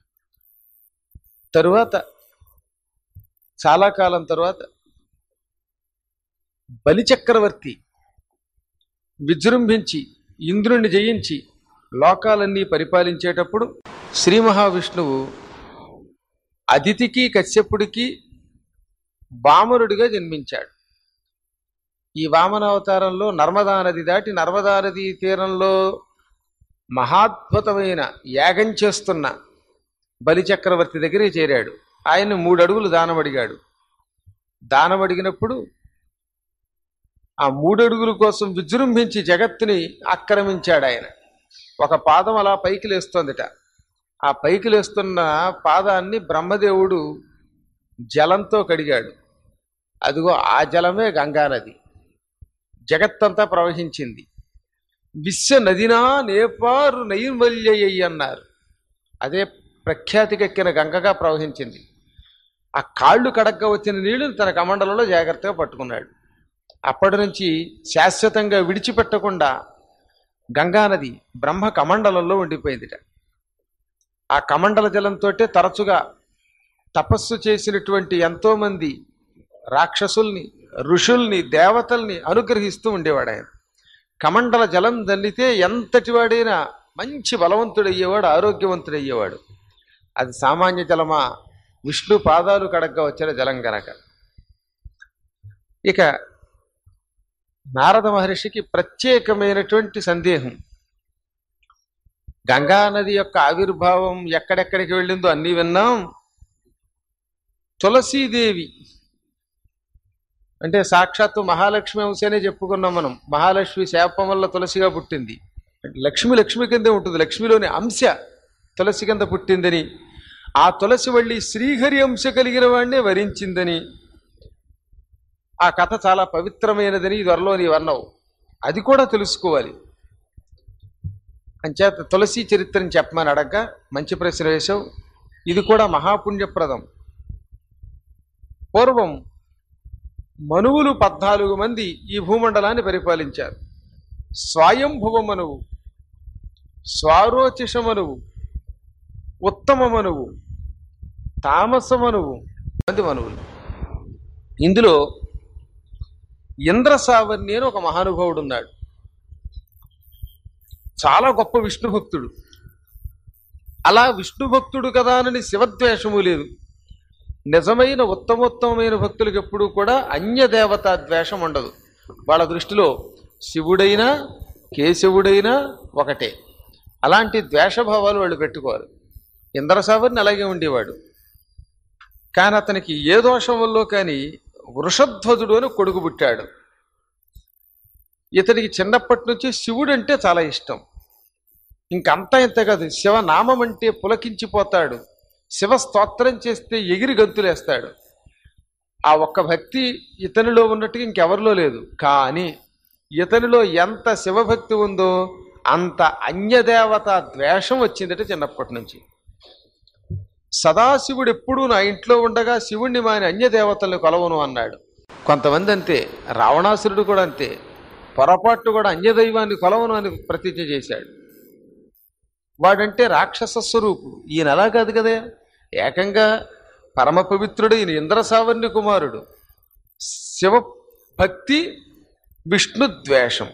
తరువాత చాలా కాలం తరువాత బలిచక్రవర్తి విజృంభించి ఇంద్రుణ్ణి జయించి లోకాలన్నీ పరిపాలించేటప్పుడు శ్రీ మహావిష్ణువు అదితికి కశ్యపుడికి వామనుడిగా జన్మించాడు ఈ వామనావతారంలో నర్మదా నది దాటి నర్మదా నది తీరంలో మహాద్భుతమైన యాగం చేస్తున్న బలిచక్రవర్తి దగ్గరికి చేరాడు ఆయన మూడు అడుగులు దానం అడిగాడు దానం అడిగినప్పుడు ఆ మూడు అడుగుల కోసం విజృంభించి జగత్తుని ఆక్రమించాడు ఆయన ఒక పాదం అలా పైకి లేస్తోందిట ఆ పైకి లేస్తున్న పాదాన్ని బ్రహ్మదేవుడు జలంతో కడిగాడు అదిగో ఆ జలమే గంగానది జగత్తంతా ప్రవహించింది విశ్వ నదినా నేపారు నైర్మల్యయ్యి అన్నారు అదే ప్రఖ్యాతికెక్కిన గంగగా ప్రవహించింది ఆ కాళ్ళు కడగ్గా వచ్చిన నీళ్లు తన కమండలంలో జాగ్రత్తగా పట్టుకున్నాడు అప్పటి నుంచి శాశ్వతంగా విడిచిపెట్టకుండా గంగానది బ్రహ్మ కమండలంలో ఉండిపోయిందిట ఆ కమండల జలంతో తరచుగా తపస్సు చేసినటువంటి ఎంతో మంది రాక్షసుల్ని ఋషుల్ని దేవతల్ని అనుగ్రహిస్తూ ఉండేవాడు ఆయన కమండల జలం దల్లితే ఎంతటి వాడైనా మంచి బలవంతుడయ్యేవాడు ఆరోగ్యవంతుడయ్యేవాడు అది సామాన్య జలమా విష్ణు పాదాలు కడగ్గా వచ్చిన జలం గనక ఇక నారద మహర్షికి ప్రత్యేకమైనటువంటి సందేహం గంగా నది యొక్క ఆవిర్భావం ఎక్కడెక్కడికి వెళ్ళిందో అన్నీ విన్నాం తులసీదేవి అంటే సాక్షాత్తు మహాలక్ష్మి అంశనే చెప్పుకున్నాం మనం మహాలక్ష్మి శాపం వల్ల తులసిగా పుట్టింది అంటే లక్ష్మి లక్ష్మి కిందే ఉంటుంది లక్ష్మిలోని అంశ తులసి కింద పుట్టిందని ఆ తులసి వల్లి శ్రీహరి అంశ కలిగిన వాడినే వరించిందని ఆ కథ చాలా పవిత్రమైనదని త్వరలో నీ వర్ణవు అది కూడా తెలుసుకోవాలి అంచేత తులసి చరిత్రని చెప్పమని అడగ మంచి ప్రశ్న వేశావు ఇది కూడా మహాపుణ్యప్రదం పూర్వం మనువులు పద్నాలుగు మంది ఈ భూమండలాన్ని పరిపాలించారు స్వయంభువ మనువు స్వారోచిష మనువు ఉత్తమ మనువు తామస మనువు మంది మనువులు ఇందులో ఇంద్రసావర్ణి అని ఒక మహానుభావుడు ఉన్నాడు చాలా గొప్ప విష్ణు భక్తుడు అలా విష్ణు భక్తుడు కదా అని శివద్వేషము లేదు నిజమైన ఉత్తమోత్తమైన భక్తులకు ఎప్పుడూ కూడా అన్యదేవతా ద్వేషం ఉండదు వాళ్ళ దృష్టిలో శివుడైనా కేశవుడైనా ఒకటే అలాంటి ద్వేషభావాలు వాళ్ళు పెట్టుకోరు ఇంద్రసావర్ని అలాగే ఉండేవాడు కానీ అతనికి ఏ దోషం వల్ల కానీ వృషధ్వజుడు అని కొడుకు పుట్టాడు ఇతనికి చిన్నప్పటి నుంచి శివుడు అంటే చాలా ఇష్టం ఇంకంతా ఇంత కాదు శివనామం అంటే పులకించిపోతాడు శివ స్తోత్రం చేస్తే ఎగిరి గంతులేస్తాడు ఆ ఒక్క భక్తి ఇతనిలో ఉన్నట్టుగా ఇంకెవరిలో లేదు కానీ ఇతనిలో ఎంత శివభక్తి ఉందో అంత అన్యదేవత ద్వేషం వచ్చిందట చిన్నప్పటి నుంచి సదాశివుడు ఎప్పుడూ నా ఇంట్లో ఉండగా శివుణ్ణి మాని అన్యదేవతల్ని కొలవను అన్నాడు కొంతమంది అంతే రావణాసురుడు కూడా అంతే పొరపాటు కూడా అన్యదైవాన్ని కొలవను అని ప్రతిజ్ఞ చేశాడు వాడంటే రాక్షస స్వరూపుడు ఈయన అలా కాదు కదా ఏకంగా పరమ పవిత్రుడు ఈయన ఇంద్రసావర్ణి కుమారుడు శివ భక్తి విష్ణు ద్వేషం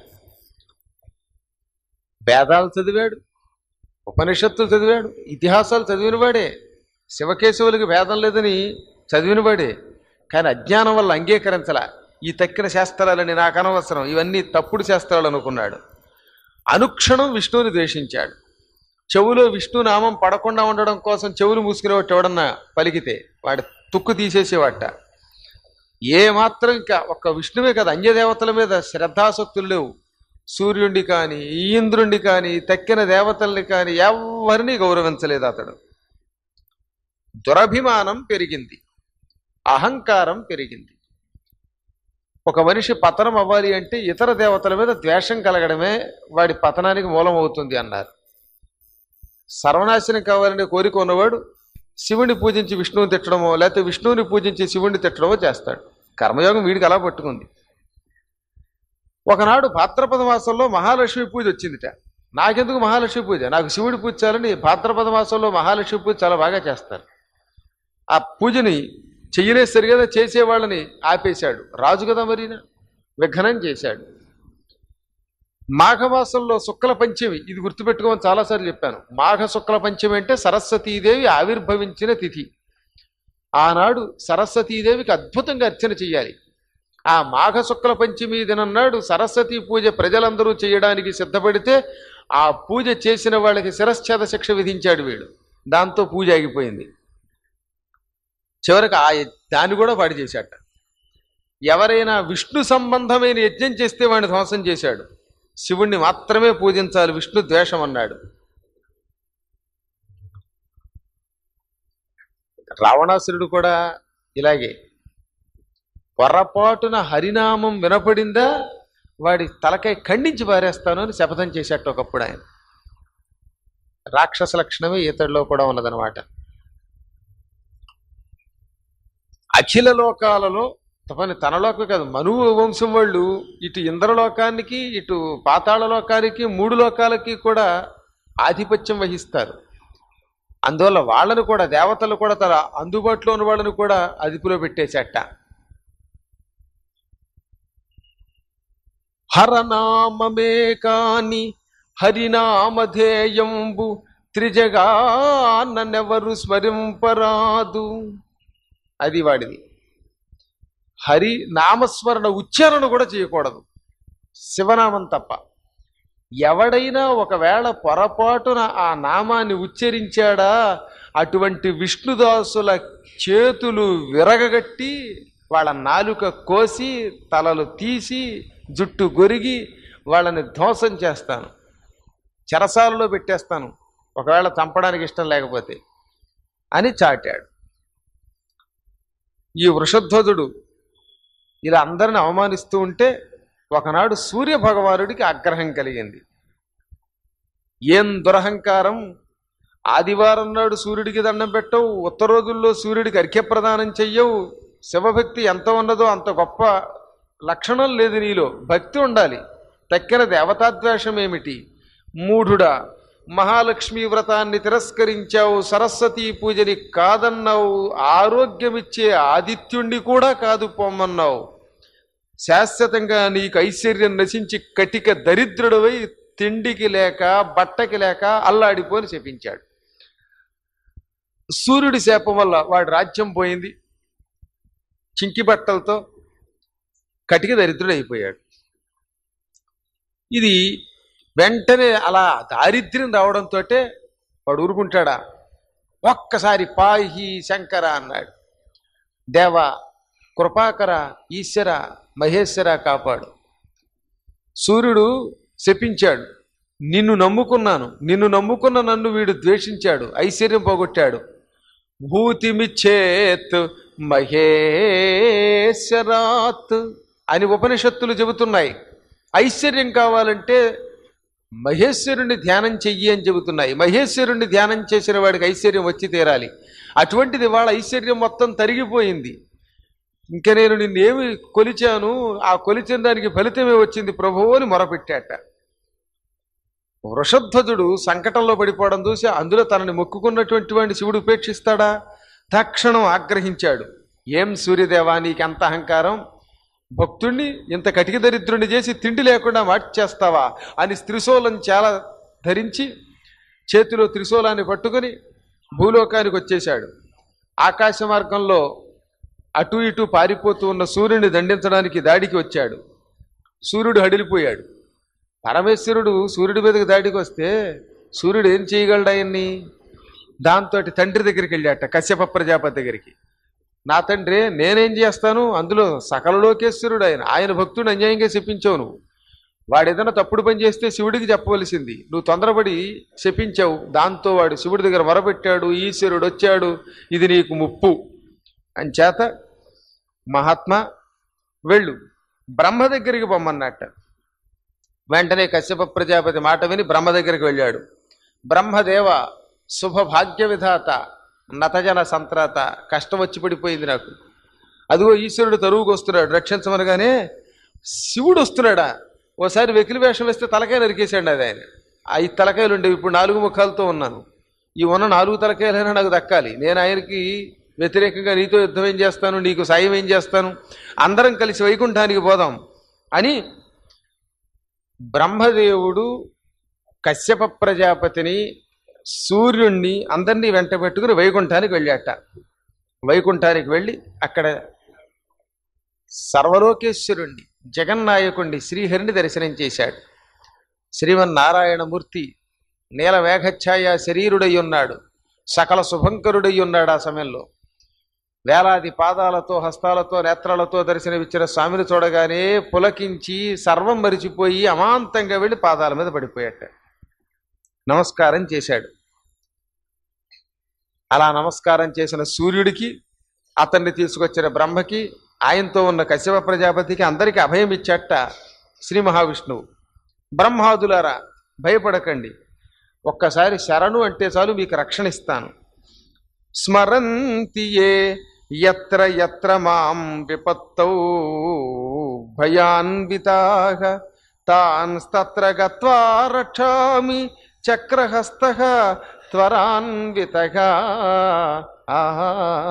వేదాలు చదివాడు ఉపనిషత్తులు చదివాడు ఇతిహాసాలు చదివినవాడే శివకేశవులకి భేదం లేదని చదివినవాడే కానీ అజ్ఞానం వల్ల అంగీకరించలా ఈ తక్కిన శాస్త్రాలని నాకు అనవసరం ఇవన్నీ తప్పుడు శాస్త్రాలు అనుకున్నాడు అనుక్షణం విష్ణువుని ద్వేషించాడు చెవులో విష్ణు నామం పడకుండా ఉండడం కోసం చెవులు మూసుకునేవాడు ఎవడన్నా పలికితే వాడి తుక్కు తీసేసేవాట ఏ మాత్రం ఇంకా ఒక్క విష్ణువే కదా అన్యదేవతల మీద శ్రద్ధాసక్తులు లేవు సూర్యుడిని కానీ ఇంద్రుణ్ణి కానీ తక్కిన దేవతల్ని కానీ ఎవరిని గౌరవించలేదు అతడు దురభిమానం పెరిగింది అహంకారం పెరిగింది ఒక మనిషి పతనం అవ్వాలి అంటే ఇతర దేవతల మీద ద్వేషం కలగడమే వాడి పతనానికి మూలం అవుతుంది అన్నారు సర్వనాశనం కావాలనే కోరిక ఉన్నవాడు శివుని పూజించి విష్ణువుని తిట్టడమో లేకపోతే విష్ణువుని పూజించి శివుణ్ణి తిట్టడమో చేస్తాడు కర్మయోగం వీడికి అలా పట్టుకుంది ఒకనాడు భాద్రపద మాసంలో మహాలక్ష్మి పూజ వచ్చిందిట నాకెందుకు మహాలక్ష్మి పూజ నాకు శివుడి పూజ చేయాలని భాద్రపద మాసంలో మహాలక్ష్మి పూజ చాలా బాగా చేస్తారు ఆ పూజని చెయ్యలే సరిగా చేసేవాళ్ళని ఆపేశాడు రాజు కదా మరినా విఘ్నం చేశాడు మాఘమాసంలో శుక్ల పంచమి ఇది గుర్తుపెట్టుకోమని చాలాసార్లు చెప్పాను మాఘ శుక్ల పంచమి అంటే సరస్వతీదేవి ఆవిర్భవించిన తిథి ఆనాడు సరస్వతీదేవికి అద్భుతంగా అర్చన చెయ్యాలి ఆ మాఘ శుక్ల పంచమి దినన్నాడు సరస్వతి పూజ ప్రజలందరూ చేయడానికి సిద్ధపడితే ఆ పూజ చేసిన వాళ్ళకి శిరశ్చేద శిక్ష విధించాడు వీడు దాంతో పూజ ఆగిపోయింది చివరికి ఆ యజ్- దాన్ని కూడా పాడు చేశాట ఎవరైనా విష్ణు సంబంధమైన యజ్ఞం చేస్తే వాడిని ధ్వంసం చేశాడు శివుణ్ణి మాత్రమే పూజించాలి విష్ణు ద్వేషం అన్నాడు రావణాసురుడు కూడా ఇలాగే పొరపాటున హరినామం వినపడిందా వాడి తలకై ఖండించి పారేస్తాను అని శపథం చేసేట ఒకప్పుడు ఆయన రాక్షస లక్షణమే ఇతడిలో కూడా ఉన్నదనమాట అఖిల లోకాలలో తపని తన లోకం కాదు మనువు వంశం వాళ్ళు ఇటు ఇంద్రలోకానికి ఇటు పాతాళ లోకానికి మూడు లోకాలకి కూడా ఆధిపత్యం వహిస్తారు అందువల్ల వాళ్ళను కూడా దేవతలు కూడా తన అందుబాటులో ఉన్న వాళ్ళని కూడా అదుపులో పెట్టేసేట హరనామమే కాని హరినామధేయంబు త్రిజగానెవరు స్మరింపరాదు అది వాడిది హరి నామస్మరణ ఉచ్చారణ కూడా చేయకూడదు శివనామం తప్ప ఎవడైనా ఒకవేళ పొరపాటున ఆ నామాన్ని ఉచ్చరించాడా అటువంటి విష్ణుదాసుల చేతులు విరగగట్టి వాళ్ళ నాలుక కోసి తలలు తీసి జుట్టు గొరిగి వాళ్ళని ధ్వంసం చేస్తాను చెరసాలలో పెట్టేస్తాను ఒకవేళ చంపడానికి ఇష్టం లేకపోతే అని చాటాడు ఈ వృషధ్వజుడు ఇలా అందరిని అవమానిస్తూ ఉంటే ఒకనాడు సూర్య భగవానుడికి ఆగ్రహం కలిగింది ఏం దురహంకారం ఆదివారం నాడు సూర్యుడికి దండం పెట్టవు ఉత్తర రోజుల్లో సూర్యుడికి అర్ఘ్యప్రదానం చెయ్యవు శివభక్తి ఎంత ఉన్నదో అంత గొప్ప లక్షణం లేదు నీలో భక్తి ఉండాలి తక్కిన దేవతాద్వేషం ఏమిటి మూఢుడా మహాలక్ష్మీ వ్రతాన్ని తిరస్కరించావు సరస్వతీ పూజని కాదన్నావు ఆరోగ్యమిచ్చే ఆదిత్యుణ్ణి కూడా కాదు పొమ్మన్నావు శాశ్వతంగా నీకు ఐశ్వర్యం నశించి కటిక దరిద్రుడవై తిండికి లేక బట్టకి లేక అల్లాడిపోని చెప్పించాడు సూర్యుడి శాపం వల్ల వాడి రాజ్యం పోయింది చింకి బట్టలతో కటిక దరిద్రుడు అయిపోయాడు ఇది వెంటనే అలా దారిద్ర్యం రావడంతో వాడు ఊరుకుంటాడా ఒక్కసారి పాహి శంకర అన్నాడు దేవ కృపాకర ఈశ్వర మహేశ్వర కాపాడు సూర్యుడు శపించాడు నిన్ను నమ్ముకున్నాను నిన్ను నమ్ముకున్న నన్ను వీడు ద్వేషించాడు ఐశ్వర్యం పోగొట్టాడు భూతిమిచ్చేత్ మహేశ్వరాత్ అని ఉపనిషత్తులు చెబుతున్నాయి ఐశ్వర్యం కావాలంటే మహేశ్వరుణ్ణి ధ్యానం చెయ్యి అని చెబుతున్నాయి మహేశ్వరుణ్ణి ధ్యానం చేసిన వాడికి ఐశ్వర్యం వచ్చి తీరాలి అటువంటిది వాళ్ళ ఐశ్వర్యం మొత్తం తరిగిపోయింది ఇంక నేను నిన్నేమి కొలిచాను ఆ కొలిచిన దానికి ఫలితమే వచ్చింది ప్రభువు అని మొరపెట్టాట వృషధ్వజుడు సంకటంలో పడిపోవడం చూసి అందులో తనని మొక్కుకున్నటువంటి వాడిని శివుడు ఉపేక్షిస్తాడా తక్షణం ఆగ్రహించాడు ఏం సూర్యదేవా నీకెంత అహంకారం భక్తుణ్ణి ఇంత కటిక దరిద్రుణ్ణి చేసి తిండి లేకుండా మార్చేస్తావా అని త్రిశూలం చాలా ధరించి చేతిలో త్రిశూలాన్ని పట్టుకొని భూలోకానికి వచ్చేశాడు ఆకాశ మార్గంలో అటు ఇటు పారిపోతూ ఉన్న సూర్యుని దండించడానికి దాడికి వచ్చాడు సూర్యుడు హడిలిపోయాడు పరమేశ్వరుడు సూర్యుడి మీదకి దాడికి వస్తే సూర్యుడు ఏం చేయగలడు ఆయన్ని దాంతో తండ్రి దగ్గరికి వెళ్ళాట కశ్యప ప్రజాపతి దగ్గరికి నా తండ్రి నేనేం చేస్తాను అందులో సకల లోకేశ్వరుడు ఆయన ఆయన భక్తుడు అన్యాయంగా చెప్పించావు నువ్వు వాడు ఏదైనా తప్పుడు పని చేస్తే శివుడికి చెప్పవలసింది నువ్వు తొందరపడి శపించావు దాంతో వాడు శివుడి దగ్గర మొరపెట్టాడు ఈశ్వరుడు వచ్చాడు ఇది నీకు ముప్పు అంచేత మహాత్మా వెళ్ళు బ్రహ్మ దగ్గరికి పొమ్మన్నట్ట వెంటనే కశ్యప ప్రజాపతి మాట విని బ్రహ్మ దగ్గరికి వెళ్ళాడు బ్రహ్మదేవ శుభ భాగ్య విధాత నతజన సంత్రాత కష్టం వచ్చి పడిపోయింది నాకు అదిగో ఈశ్వరుడు తరువుకు వస్తున్నాడు రక్షించమనగానే శివుడు వస్తున్నాడా ఓసారి వెకిలి వేషం వేస్తే తలకాయ నరికేశాడు అది ఆయన ఐదు తలకాయలు ఉండేవి ఇప్పుడు నాలుగు ముఖాలతో ఉన్నాను ఈ ఉన్న నాలుగు తలకాయలైనా నాకు దక్కాలి నేను ఆయనకి వ్యతిరేకంగా నీతో యుద్ధం ఏం చేస్తాను నీకు సాయం ఏం చేస్తాను అందరం కలిసి వైకుంఠానికి పోదాం అని బ్రహ్మదేవుడు కశ్యప ప్రజాపతిని సూర్యుణ్ణి అందరినీ వెంట పెట్టుకుని వైకుంఠానికి వెళ్ళాట వైకుంఠానికి వెళ్ళి అక్కడ సర్వలోకేశ్వరుణ్ణి జగన్నాయకుణ్ణి శ్రీహరిని దర్శనం చేశాడు శ్రీమన్నారాయణమూర్తి నీల మేఘఛాయ శరీరుడై ఉన్నాడు సకల శుభంకరుడై ఉన్నాడు ఆ సమయంలో వేలాది పాదాలతో హస్తాలతో నేత్రాలతో దర్శనమిచ్చిన స్వామిని చూడగానే పులకించి సర్వం మరిచిపోయి అమాంతంగా వెళ్ళి పాదాల మీద పడిపోయాట నమస్కారం చేశాడు అలా నమస్కారం చేసిన సూర్యుడికి అతన్ని తీసుకొచ్చిన బ్రహ్మకి ఆయనతో ఉన్న కశ్యప ప్రజాపతికి అందరికీ అభయం ఇచ్చట శ్రీ మహావిష్ణువు బ్రహ్మాదులారా భయపడకండి ఒక్కసారి శరణు అంటే చాలు మీకు రక్షణ ఇస్తాను స్మరంతి ఏ ఎత్ర ఎత్ర మాం విపత్తౌ భయాన్వితాః తాన్ తత్ర గత్వా రక్షామి చక్రహస్త త్వరాన్వితగా ఆహా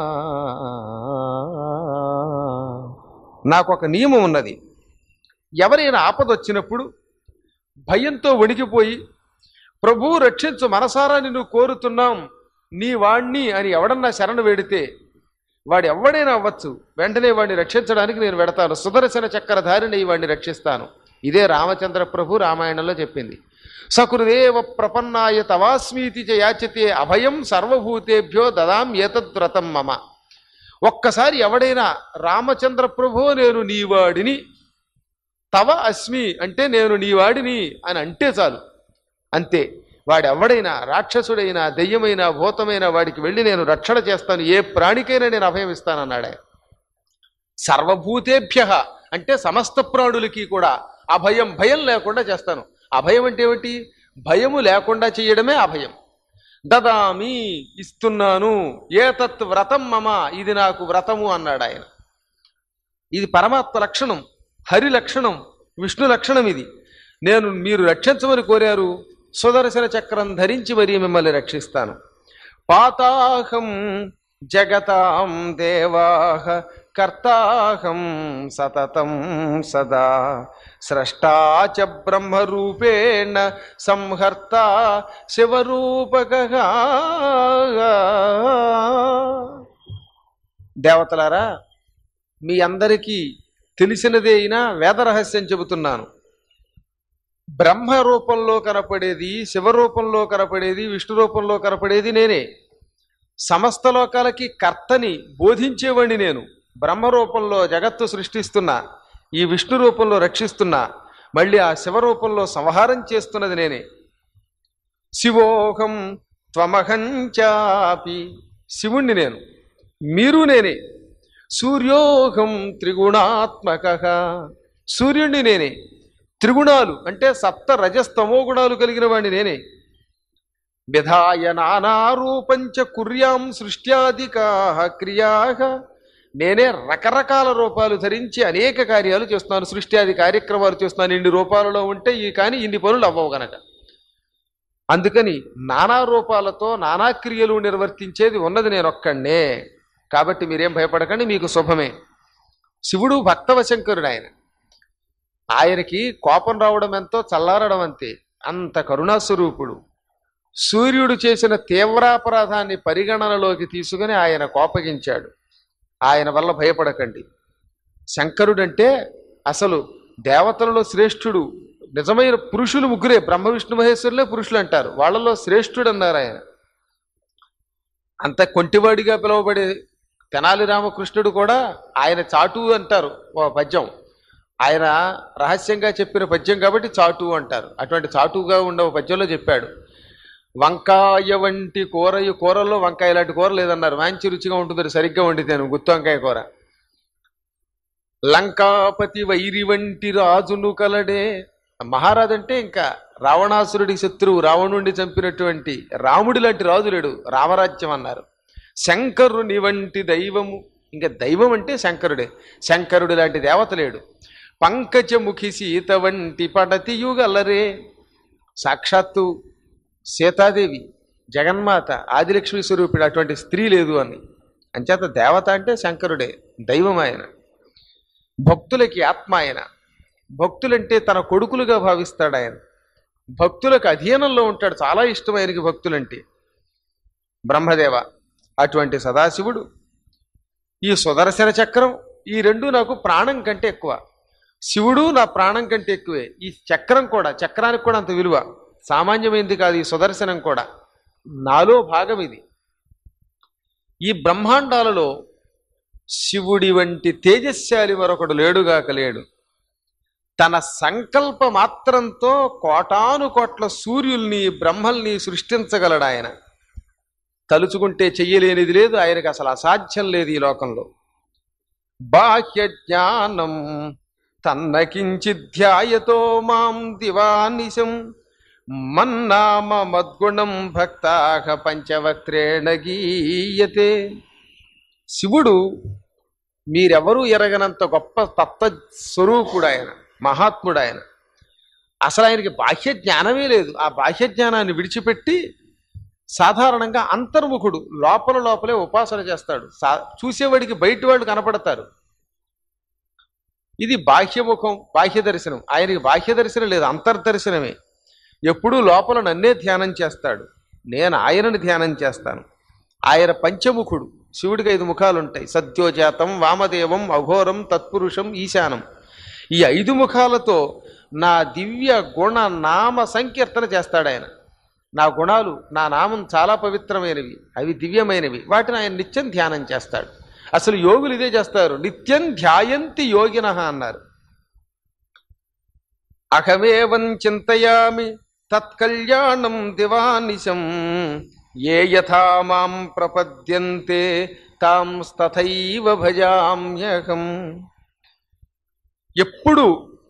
నాకు ఒక నియమం ఉన్నది ఎవరైనా ఆపద వచ్చినప్పుడు భయంతో వణికిపోయి ప్రభువు రక్షించు మనసారా నిన్ను కోరుతున్నాం నీ వాణ్ణి అని ఎవడన్నా శరణు వేడితే వాడు ఎవడైనా అవ్వచ్చు వెంటనే వాడిని రక్షించడానికి నేను వెడతాను సుదర్శన చక్రధారిని వాడిని రక్షిస్తాను ఇదే రామచంద్ర ప్రభు రామాయణంలో చెప్పింది సకృదేవ ప్రపన్నాయ తవాస్మీతి చ యాచతే అభయం సర్వభూతేభ్యో దదాం ఏతద్వ్రతం మమ ఒక్కసారి ఎవడైనా రామచంద్ర ప్రభు నేను నీవాడిని తవ అస్మి అంటే నేను నీవాడిని అని అంటే చాలు అంతే వాడెవడైనా రాక్షసుడైనా దెయ్యమైనా భూతమైనా వాడికి వెళ్ళి నేను రక్షణ చేస్తాను ఏ ప్రాణికైనా నేను అభయం ఇస్తానన్నాడు ఆయన సర్వభూతేభ్య అంటే సమస్త ప్రాణులకి కూడా అభయం భయం లేకుండా చేస్తాను అభయం అంటే ఏమిటి భయము లేకుండా చేయడమే అభయం దదామి ఇస్తున్నాను ఏతత్ వ్రతం మమ ఇది నాకు వ్రతము అన్నాడు ఆయన ఇది పరమాత్మ లక్షణం హరి లక్షణం విష్ణు లక్షణం ఇది నేను మీరు రక్షించమని కోరారు సుదర్శన చక్రం ధరించి మరీ మిమ్మల్ని రక్షిస్తాను పాతాహం జగతాం దేవాహ కర్తాహం సతతం సదా స్రష్టా చ బ్రహ్మరూపేణ సంహర్త శివరూపక దేవతలారా మీ అందరికీ తెలిసినదే అయినా వేద రహస్యం చెబుతున్నాను బ్రహ్మ రూపంలో కనపడేది శివ రూపంలో కనపడేది విష్ణు రూపంలో కనపడేది నేనే సమస్త లోకాలకి కర్తని బోధించేవాడిని నేను బ్రహ్మ రూపంలో జగత్తు సృష్టిస్తున్నా ఈ విష్ణు రూపంలో రక్షిస్తున్నా మళ్ళీ ఆ శివ రూపంలో సంహారం చేస్తున్నది నేనే శివోహం త్వమహం చాపి శివుణ్ణి నేను మీరు నేనే సూర్యోహం త్రిగుణాత్మక సూర్యుణ్ణి నేనే త్రిగుణాలు అంటే సప్త రజస్తమో గుణాలు కలిగిన వాడిని నేనే విధాయ నానారూపంచ కుర్యాం సృష్ట్యాదికా క్రియా నేనే రకరకాల రూపాలు ధరించి అనేక కార్యాలు చేస్తున్నాను సృష్టి ఆది కార్యక్రమాలు చేస్తున్నాను ఇన్ని రూపాలలో ఉంటే ఈ కానీ ఇన్ని పనులు అవ్వవు గనక అందుకని నానా రూపాలతో నానా క్రియలు నిర్వర్తించేది ఉన్నది నేను ఒక్కడే కాబట్టి మీరేం భయపడకండి మీకు శుభమే శివుడు భక్తవశంకరుడు ఆయన ఆయనకి కోపం రావడం ఎంతో చల్లారడం అంతే అంత కరుణాస్వరూపుడు సూర్యుడు చేసిన తీవ్రాపరాధాన్ని పరిగణనలోకి తీసుకుని ఆయన కోపగించాడు ఆయన వల్ల భయపడకండి శంకరుడంటే అసలు దేవతలలో శ్రేష్ఠుడు నిజమైన పురుషులు ముగ్గురే బ్రహ్మ విష్ణు మహేశ్వరులే పురుషులు అంటారు వాళ్ళలో శ్రేష్ఠుడు అన్నారు ఆయన అంత కొంటివాడిగా పిలువబడే తెనాలి రామకృష్ణుడు కూడా ఆయన చాటు అంటారు ఓ పద్యం ఆయన రహస్యంగా చెప్పిన పద్యం కాబట్టి చాటు అంటారు అటువంటి చాటుగా ఉండే ఒక పద్యంలో చెప్పాడు వంకాయ వంటి కూర ఈ కూరల్లో వంకాయ లాంటి కూర లేదన్నారు మంచి రుచిగా ఉంటుంది సరిగ్గా వండితేను గుత్తి వంకాయ కూర లంకాపతి వైరి వంటి రాజును కలడే మహారాజు అంటే ఇంకా రావణాసురుడి శత్రువు రావణుడిని చంపినటువంటి రాముడి లాంటి రాజు లేడు రామరాజ్యం అన్నారు శంకరుని వంటి దైవము ఇంకా దైవం అంటే శంకరుడే శంకరుడి లాంటి దేవత లేడు పంకజముఖి సీత వంటి పడతియుగలరే సాక్షాత్తు సీతాదేవి జగన్మాత ఆదిలక్ష్మి స్వరూపిడు అటువంటి స్త్రీ లేదు అని అంచేత దేవత అంటే శంకరుడే దైవం ఆయన భక్తులకి ఆత్మ ఆయన భక్తులంటే తన కొడుకులుగా భావిస్తాడు ఆయన భక్తులకు అధీనంలో ఉంటాడు చాలా ఇష్టం ఆయనకి భక్తులంటే బ్రహ్మదేవ అటువంటి సదాశివుడు ఈ సుదర్శన చక్రం ఈ రెండు నాకు ప్రాణం కంటే ఎక్కువ శివుడు నా ప్రాణం కంటే ఎక్కువే ఈ చక్రం కూడా చక్రానికి కూడా అంత విలువ సామాన్యమైనది కాదు ఈ సుదర్శనం కూడా నాలో భాగం ఇది ఈ బ్రహ్మాండాలలో శివుడి వంటి తేజస్శాలి మరొకడు లేడుగాక లేడు తన సంకల్ప మాత్రంతో కోటాను కోట్ల సూర్యుల్ని బ్రహ్మల్ని సృష్టించగలడు ఆయన తలుచుకుంటే చెయ్యలేనిది లేదు ఆయనకు అసలు అసాధ్యం లేదు ఈ లోకంలో బాహ్య జ్ఞానం తన్నకించిధ్యాయతో మాం దివానిశం మన్నామ మద్గుణం భక్తాహ పంచవక్త్రేణ గీయతే శివుడు మీరెవరూ ఎరగనంత గొప్ప తత్వ స్వరూపుడు ఆయన మహాత్ముడు ఆయన అసలు ఆయనకి బాహ్య జ్ఞానమే లేదు ఆ బాహ్య జ్ఞానాన్ని విడిచిపెట్టి సాధారణంగా అంతర్ముఖుడు లోపల లోపలే ఉపాసన చేస్తాడు సా చూసేవాడికి బయటి వాళ్ళు కనపడతారు ఇది బాహ్యముఖం బాహ్య దర్శనం ఆయనకి బాహ్య దర్శనం లేదు అంతర్దర్శనమే ఎప్పుడూ లోపల నన్నే ధ్యానం చేస్తాడు నేను ఆయనని ధ్యానం చేస్తాను ఆయన పంచముఖుడు శివుడికి ఐదు ముఖాలు ఉంటాయి సత్యోజాతం వామదేవం అఘోరం తత్పురుషం ఈశానం ఈ ఐదు ముఖాలతో నా దివ్య గుణ నామ సంకీర్తన చేస్తాడు ఆయన నా గుణాలు నా నామం చాలా పవిత్రమైనవి అవి దివ్యమైనవి వాటిని ఆయన నిత్యం ధ్యానం చేస్తాడు అసలు యోగులు ఇదే చేస్తారు నిత్యం ధ్యాయంతి యోగిన అన్నారు అహమేవం చింతయామి తత్కళ్యాణం దివానిశం ఏ యథా మాం ప్రపద్యంతే తాం తథైవ భజామ్యహం ఎప్పుడు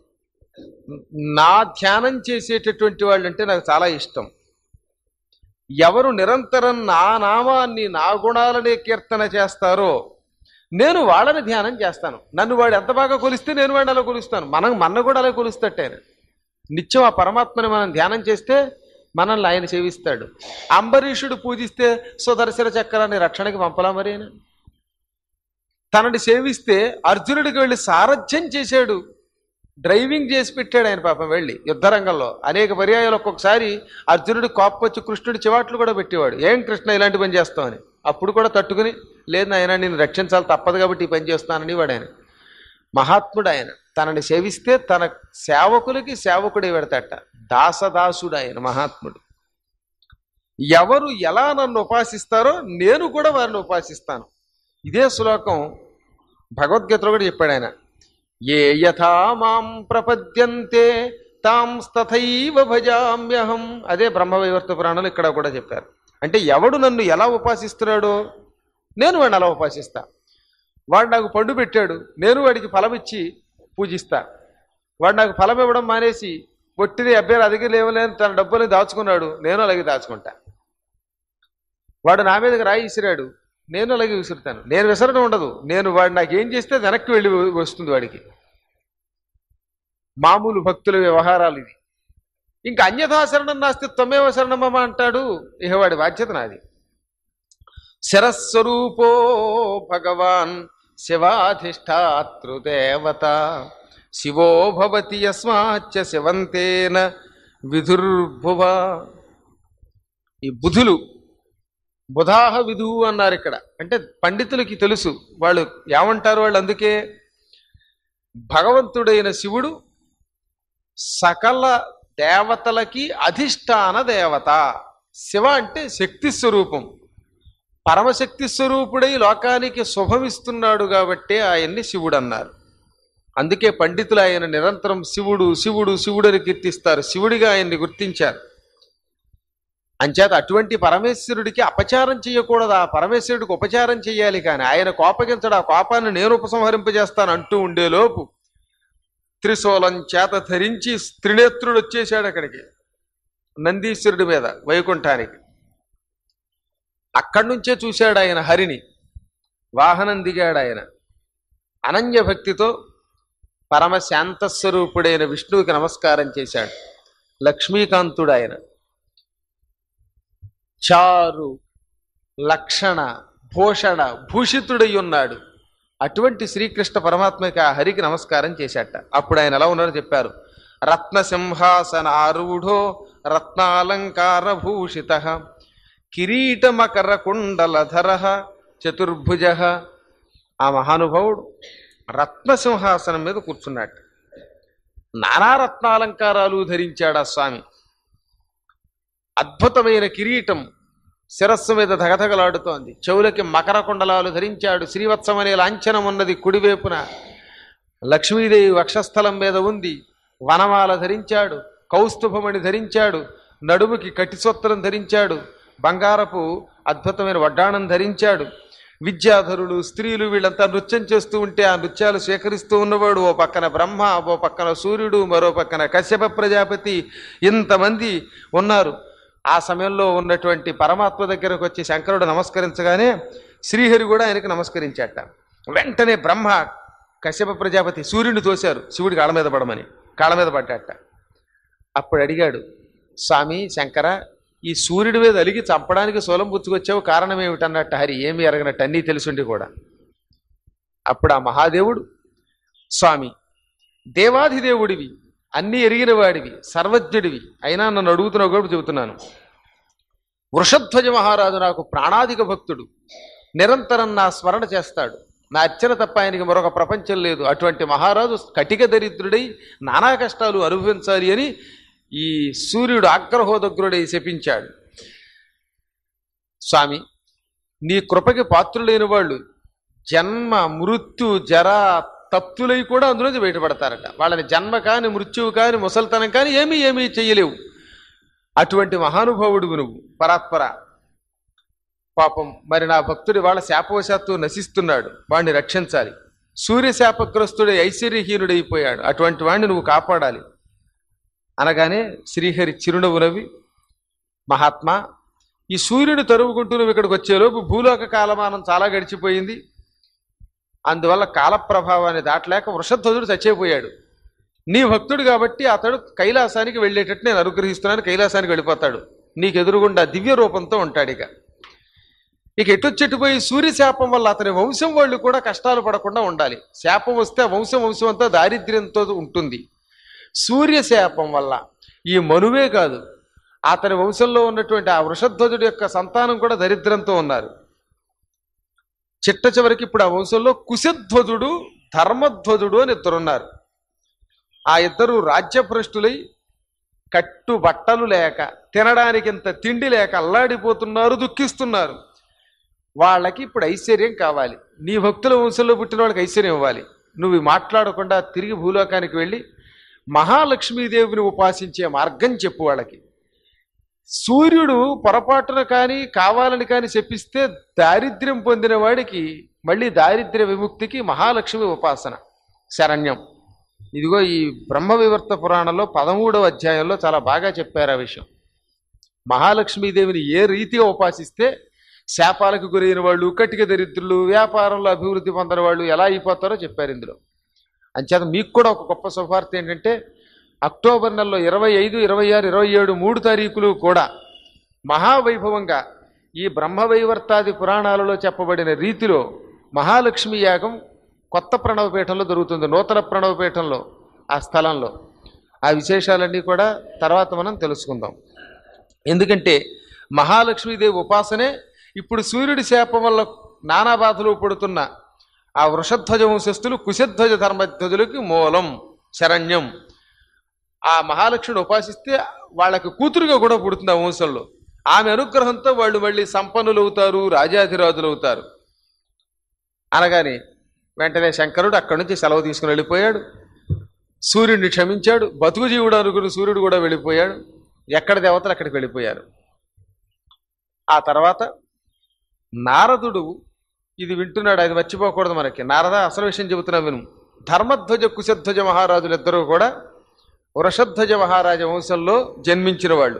నా ధ్యానం చేసేటటువంటి వాళ్ళు అంటే నాకు చాలా ఇష్టం ఎవరు నిరంతరం నా నామాన్ని నా గుణాలనే కీర్తన చేస్తారో నేను వాళ్ళని ధ్యానం చేస్తాను నన్ను వాడు ఎంత బాగా కొలిస్తే నేను వాడిని అలా కొలుస్తాను మనం మన కూడా అలా కొలుస్తట్టే ఆయన. నిత్యం ఆ పరమాత్మని మనం ధ్యానం చేస్తే మనల్ని ఆయన సేవిస్తాడు అంబరీషుడు పూజిస్తే సుదర్శన చక్రాన్ని రక్షణకి పంపలా మరి ఆయన? తనని సేవిస్తే అర్జునుడికి వెళ్ళి సారథ్యం చేశాడు డ్రైవింగ్ చేసి పెట్టాడు ఆయన పాపం వెళ్ళి యుద్ధరంగంలో అనేక పర్యాయాలు ఒక్కొక్కసారి అర్జునుడి కోపం వచ్చి కృష్ణుడి చివాట్లు కూడా పెట్టేవాడు ఏం కృష్ణ ఇలాంటి పని చేస్తామని అప్పుడు కూడా తట్టుకుని లేదు ఆయన నేను రక్షించాలి తప్పదు కాబట్టి ఈ పని చేస్తానని వాడు ఆయన మహాత్ముడు ఆయన తనని సేవిస్తే తన సేవకులకి సేవకుడే పెడతాట దాసదాసుడు ఆయన మహాత్ముడు ఎవరు ఎలా నన్ను ఉపాసిస్తారో నేను కూడా వారిని ఉపాసిస్తాను ఇదే శ్లోకం భగవద్గీతలో కూడా చెప్పాడు ఆయన ఏ యథా మాం ప్రపద్యంతే తాం తథైవ భజామ్యహం అదే బ్రహ్మవైవర్త పురాణాలు ఇక్కడ కూడా చెప్పారు అంటే ఎవడు నన్ను ఎలా ఉపాసిస్తున్నాడో నేను వాడిని అలా ఉపాసిస్తా వాడు నాకు పండు పెట్టాడు నేను వాడికి ఫలం ఇచ్చి పూజిస్తా వాడు నాకు ఫలం ఇవ్వడం మానేసి పొట్టిది అబ్బాయి అదిగి లేవలేని తన డబ్బుని దాచుకున్నాడు నేను అలాగే దాచుకుంటా వాడు నా మీదకి రాయి విసిరాడు నేను అలాగే విసురుతాను నేను విసరడం ఉండదు నేను వాడు నాకు ఏం చేస్తే వెనక్కి వెళ్ళి వస్తుంది వాడికి మామూలు భక్తుల వ్యవహారాలు ఇది ఇంకా అన్యథాశరణం నాస్తి త్వమేవ శరణమమ అంటాడు ఇహ వాడి బాధ్యత నాది శరస్వరూపో భగవాన్ శివాధిష్టాతృదేవత శివో భవతి యస్మాచ్చ శివంతేన విధుర్భువ ఈ బుధులు బుధాహ విధువు అన్నారు ఇక్కడ అంటే పండితులకి తెలుసు వాళ్ళు ఏమంటారు వాళ్ళు అందుకే భగవంతుడైన శివుడు సకల దేవతలకి అధిష్టాన దేవత శివ అంటే శక్తి స్వరూపం పరమశక్తి స్వరూపుడై లోకానికి శుభమిస్తున్నాడు కాబట్టి ఆయన్ని శివుడు అన్నారు అందుకే పండితులు ఆయన నిరంతరం శివుడు శివుడు శివుడని కీర్తిస్తారు శివుడిగా ఆయన్ని గుర్తించారు అంచేత అటువంటి పరమేశ్వరుడికి అపచారం చేయకూడదు ఆ పరమేశ్వరుడికి ఉపచారం చేయాలి కానీ ఆయన కోపగించడు ఆ కోపాన్ని నేను ఉపసంహరింపజేస్తాను అంటూ ఉండేలోపు త్రిశూలం చేత ధరించి త్రినేత్రుడు వచ్చేసాడు అక్కడికి నందీశ్వరుడి మీద వైకుంఠానికి అక్కడి నుంచే చూశాడు ఆయన హరిని వాహనం దిగాడు ఆయన అనన్య భక్తితో పరమ శాంతస్వరూపుడైన విష్ణువుకి నమస్కారం చేశాడు లక్ష్మీకాంతుడు ఆయన చారు లక్షణ భూషణ భూషితుడై ఉన్నాడు అటువంటి శ్రీకృష్ణ పరమాత్మకి ఆ హరికి నమస్కారం చేశాట అప్పుడు ఆయన ఎలా ఉన్నారో చెప్పారు రత్న సింహాసన ఆరూఢో రత్నాలంకార భూషిత కిరీట మకర కుండలధర చతుర్భుజ ఆ మహానుభావుడు రత్న సింహాసనం మీద కూర్చున్నాడు నానా రత్నాలంకారాలు ధరించాడు ఆ స్వామి అద్భుతమైన కిరీటం శిరస్సు మీద ధగధగలాడుతోంది చెవులకి మకర కుండలాలు ధరించాడు శ్రీవత్సం అనే లాంఛనం ఉన్నది కుడివైపున లక్ష్మీదేవి వక్షస్థలం మీద ఉంది వనమాల ధరించాడు కౌస్తుభమణి ధరించాడు నడుముకి కటిసొత్తరం ధరించాడు బంగారపు అద్భుతమైన వడ్డాణం ధరించాడు విద్యాధరులు స్త్రీలు వీళ్ళంతా నృత్యం చేస్తూ ఉంటే ఆ నృత్యాలు స్వీకరిస్తూ ఉన్నవాడు ఓ పక్కన బ్రహ్మ ఓ పక్కన సూర్యుడు మరో పక్కన కశ్యప ప్రజాపతి ఇంతమంది ఉన్నారు ఆ సమయంలో ఉన్నటువంటి పరమాత్మ దగ్గరకు వచ్చి శంకరుడు నమస్కరించగానే శ్రీహరి కూడా ఆయనకి నమస్కరించాట వెంటనే బ్రహ్మ కశ్యప ప్రజాపతి సూర్యుడిని తోశారు శివుడి కాళ్ళ మీద పడమని కాళ్ళ మీద పడ్డాట అప్పుడు అడిగాడు స్వామి శంకర ఈ సూర్యుడి మీద అలిగి చంపడానికి సోలం పుచ్చుకొచ్చావు కారణం ఏమిటన్నట్టు హరి ఏమి ఎరగనట్టు అన్నీ తెలుసుండి కూడా అప్పుడు ఆ మహాదేవుడు స్వామి దేవాధిదేవుడివి అన్నీ ఎరిగిన వాడివి సర్వజ్ఞుడివి అయినా నన్ను అడుగుతున్నావు కూడా చెబుతున్నాను వృషధ్వజ మహారాజు నాకు ప్రాణాధిక భక్తుడు నిరంతరం నా స్మరణ చేస్తాడు నా అర్చన తప్ప ఆయనకి మరొక ప్రపంచం లేదు అటువంటి మహారాజు కటిక దరిద్రుడై నానా కష్టాలు అనుభవించాలి అని ఈ సూర్యుడు ఆగ్రహోదగ్రుడై శపించాడు స్వామి నీ కృపకి పాత్రులైన వాళ్ళు జన్మ మృత్యు జర తప్తులై కూడా అందులోంచి బయటపడతారట వాళ్ళని జన్మ కాని మృత్యువు కాని ముసల్తనం కాని ఏమీ ఏమీ చెయ్యలేవు అటువంటి మహానుభావుడు నువ్వు పరాత్పర పాపం మరి నా భక్తుడి వాళ్ళ శాపవశాత్తు నశిస్తున్నాడు వాడిని రక్షించాలి సూర్య శాపగ్రస్తుడై ఐశ్వర్యహీనుడైపోయాడు అటువంటి వాడిని నువ్వు కాపాడాలి అనగానే శ్రీహరి చిరునవ్వు నవ్వి మహాత్మా ఈ సూర్యుని తరువుకుంటూ నువ్వు ఇక్కడికి వచ్చేలోపు భూలోక కాలమానం చాలా గడిచిపోయింది అందువల్ల కాల ప్రభావాన్ని దాటలేక వృషధ్వజుడు చచ్చిపోయాడు నీ భక్తుడు కాబట్టి అతడు కైలాసానికి వెళ్ళేటట్టు నేను అనుగ్రహిస్తున్నాను కైలాసానికి వెళ్ళిపోతాడు నీకు ఎదురుగుండా దివ్య రూపంతో ఉంటాడు ఇక ఇక ఎటు చెట్టుపోయి సూర్య శాపం వల్ల అతని వంశం వాళ్ళు కూడా కష్టాలు పడకుండా ఉండాలి శాపం వస్తే ఆ వంశం వంశం అంతా దారిద్ర్యంతో ఉంటుంది సూర్య శాపం వల్ల ఈ మనువే కాదు అతని వంశంలో ఉన్నటువంటి ఆ వృషధ్వజుడి యొక్క సంతానం కూడా దరిద్రంతో ఉన్నారు చిట్ట చివరికి ఇప్పుడు ఆ వంశంలో కుశధ్వజుడు ధర్మధ్వజుడు అని ఇద్దరున్నారు ఆ ఇద్దరు రాజ్యభ్రష్టులై కట్టు బట్టలు లేక తినడానికి ఇంత తిండి లేక అల్లాడిపోతున్నారు దుఃఖిస్తున్నారు వాళ్ళకి ఇప్పుడు ఐశ్వర్యం కావాలి నీ భక్తుల వంశంలో పుట్టిన వాళ్ళకి ఐశ్వర్యం ఇవ్వాలి నువ్వు మాట్లాడకుండా తిరిగి భూలోకానికి వెళ్ళి మహాలక్ష్మీదేవిని ఉపాసించే మార్గం చెప్పు వాళ్ళకి సూర్యుడు పొరపాటున కానీ కావాలని కానీ చెప్పిస్తే దారిద్ర్యం పొందిన వాడికి మళ్ళీ దారిద్ర్య విముక్తికి మహాలక్ష్మి ఉపాసన శరణ్యం ఇదిగో ఈ బ్రహ్మ వివర్త పురాణంలో పదమూడవ అధ్యాయంలో చాలా బాగా చెప్పారు ఆ విషయం మహాలక్ష్మీదేవిని ఏ రీతిగా ఉపాసిస్తే శాపాలకు గురైన వాళ్ళు కట్టిక దరిద్రులు వ్యాపారంలో అభివృద్ధి పొందిన వాళ్ళు ఎలా అయిపోతారో చెప్పారు ఇందులో అంచేత మీకు కూడా ఒక గొప్ప శుభార్త ఏంటంటే అక్టోబర్ నెలలో ఇరవై ఐదు ఇరవై ఆరు ఇరవై ఏడు మూడు తారీఖులు కూడా మహావైభవంగా ఈ బ్రహ్మవైవర్తాది పురాణాలలో చెప్పబడిన రీతిలో మహాలక్ష్మి యాగం కొత్త ప్రణవపీఠంలో జరుగుతుంది నూతన ప్రణవపీఠంలో ఆ స్థలంలో ఆ విశేషాలన్నీ కూడా తర్వాత మనం తెలుసుకుందాం ఎందుకంటే మహాలక్ష్మీదేవి ఉపాసనే ఇప్పుడు సూర్యుడి శాపం వల్ల నానా బాధలు పడుతున్న ఆ వృషధ్వజ వంశస్థులు కుశధ్వజ ధర్మధ్వజులకి మూలం శరణ్యం ఆ మహాలక్ష్మిని ఉపాసిస్తే వాళ్ళకి కూతురుగా కూడా పుడుతుంది ఆ వంశంలో ఆమె అనుగ్రహంతో వాళ్ళు మళ్ళీ సంపన్నులు అవుతారు రాజాధిరాజులు అవుతారు అనగానే వెంటనే శంకరుడు అక్కడి నుంచి సెలవు తీసుకుని వెళ్ళిపోయాడు సూర్యుడిని క్షమించాడు బతుకు జీవుడు అనుకుని సూర్యుడు కూడా వెళ్ళిపోయాడు ఎక్కడ దేవతలు అక్కడికి వెళ్ళిపోయారు ఆ తర్వాత నారదుడు ఇది వింటున్నాడు అది మర్చిపోకూడదు మనకి నారద అసలు విషయం చెబుతున్నా విను ధర్మధ్వజ కుశధ్వజ మహారాజులు ఇద్దరూ కూడా వృషధ్వజ మహారాజ వంశంలో జన్మించిన వాళ్ళు